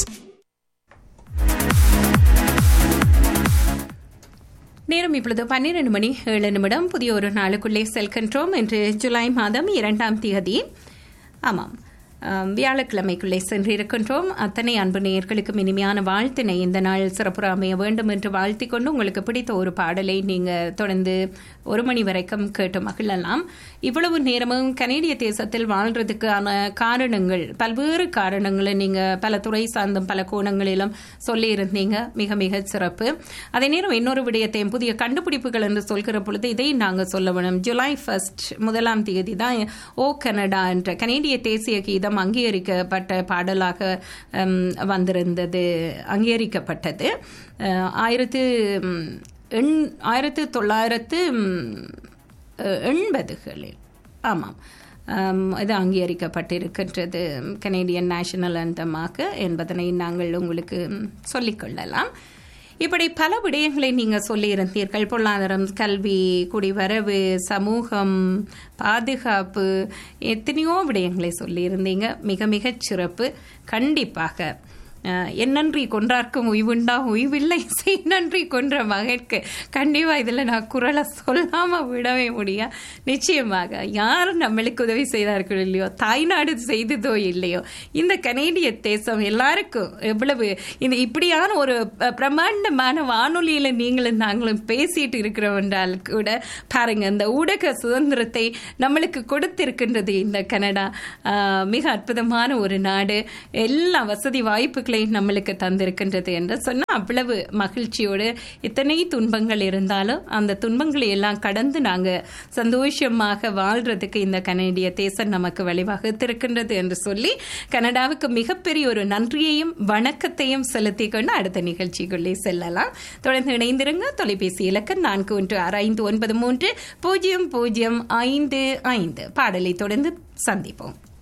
நேரம் இப்பொழுது பன்னிரண்டு மணி ஏழு நிமிடம் புதிய ஒரு நாளுக்குள்ளே செல்கின்றோம் இன்று ஜூலை மாதம் இரண்டாம் தேதி ஆமாம் வியாழக்கிழமைக்குள்ளே சென்றிருக்கின்றோம் அத்தனை அன்பு நேயர்களுக்கும் இனிமையான வாழ்த்தினை இந்த நாள் சிறப்புற அமைய வேண்டும் என்று வாழ்த்திக் கொண்டு உங்களுக்கு பிடித்த ஒரு பாடலை நீங்கள் தொடர்ந்து ஒரு மணி வரைக்கும் கேட்டு மகிழலாம் இவ்வளவு நேரமும் கனேடிய தேசத்தில் வாழ்றதுக்கான காரணங்கள் பல்வேறு காரணங்களை நீங்கள் பல துறை சார்ந்தும் பல கோணங்களிலும் சொல்லியிருந்தீங்க மிக மிக சிறப்பு அதே நேரம் இன்னொரு விடயத்தையும் புதிய கண்டுபிடிப்புகள் என்று சொல்கிற பொழுது இதை நாங்கள் சொல்ல வேணும் ஜூலை ஃபர்ஸ்ட் முதலாம் தேதி தான் ஓ கனடா என்ற கனேடிய தேசிய கீதம் சதவீதம் அங்கீகரிக்கப்பட்ட பாடலாக ம், வந்திருந்தது அங்கீகரிக்கப்பட்டது அஹ், ஆயிரத்து ம், எண் ஆயிரத்து தொள்ளாயிரத்து ம், அஹ், எண்பதுகளில் ஆமாம் ஆம், இது அங்கீகரிக்கப்பட்டிருக்கின்றது கனேடியன் நேஷனல் அந்தமாக என்பதனை நாங்கள் உங்களுக்கு ம், சொல்லிக்கொள்ளலாம் இப்படி பல விடயங்களை நீங்கள் சொல்லியிருந்தீர்கள் பொருளாதாரம் கல்வி குடிவரவு சமூகம் பாதுகாப்பு எத்தனையோ விடயங்களை சொல்லியிருந்தீங்க மிக மிகச் சிறப்பு கண்டிப்பாக அஹ், என் நன்றி கொன்றார்க்கும் உய்வுண்டா உய்வில்லை செய் நன்றி கொன்ற மகற்கு கண்டிப்பா இதுல நான் குரலை சொல்லாம விடவே முடியும் நிச்சயமாக யார் நம்மளுக்கு உதவி செய்தார்கள் இல்லையோ தாய்நாடு செய்ததோ இல்லையோ இந்த கனேடிய தேசம் எல்லாருக்கும் எவ்வளவு இந்த இப்படியான ஒரு அஹ், பிரம்மாண்டமான வானொலியில நீங்களும் நாங்களும் பேசிட்டு இருக்கிறோம் என்றால் கூட பாருங்க இந்த ஊடக சுதந்திரத்தை நம்மளுக்கு கொடுத்திருக்கின்றது இந்த கனடா ஆஹ், மிக அற்புதமான ஒரு நாடு எல்லா வசதி வாய்ப்புகளையும் நம்மளுக்கு தந்திருக்கின்றது என்று சொன்னால் அவ்வளவு மகிழ்ச்சியோடு எத்தனை துன்பங்கள் இருந்தாலும் அந்த துன்பங்களை எல்லாம் கடந்து நாங்கள் சந்தோஷமாக வாழ்றதுக்கு இந்த கனடிய தேசம் நமக்கு வழிவகுத்திருக்கின்றது என்று சொல்லி கனடாவுக்கு மிகப்பெரிய ஒரு நன்றியையும் வணக்கத்தையும் செலுத்திக் கொண்டு அடுத்த நிகழ்ச்சிக்குள்ளே செல்லலாம் தொடர்ந்து இணைந்திருங்க தொலைபேசி இலக்கம் நான்கு ஒன்று ஆறு ஐந்து ஒன்பது மூன்று பூஜ்ஜியம் பூஜ்ஜியம் ஐந்து ஐந்து பாடலை தொடர்ந்து சந்திப்போம்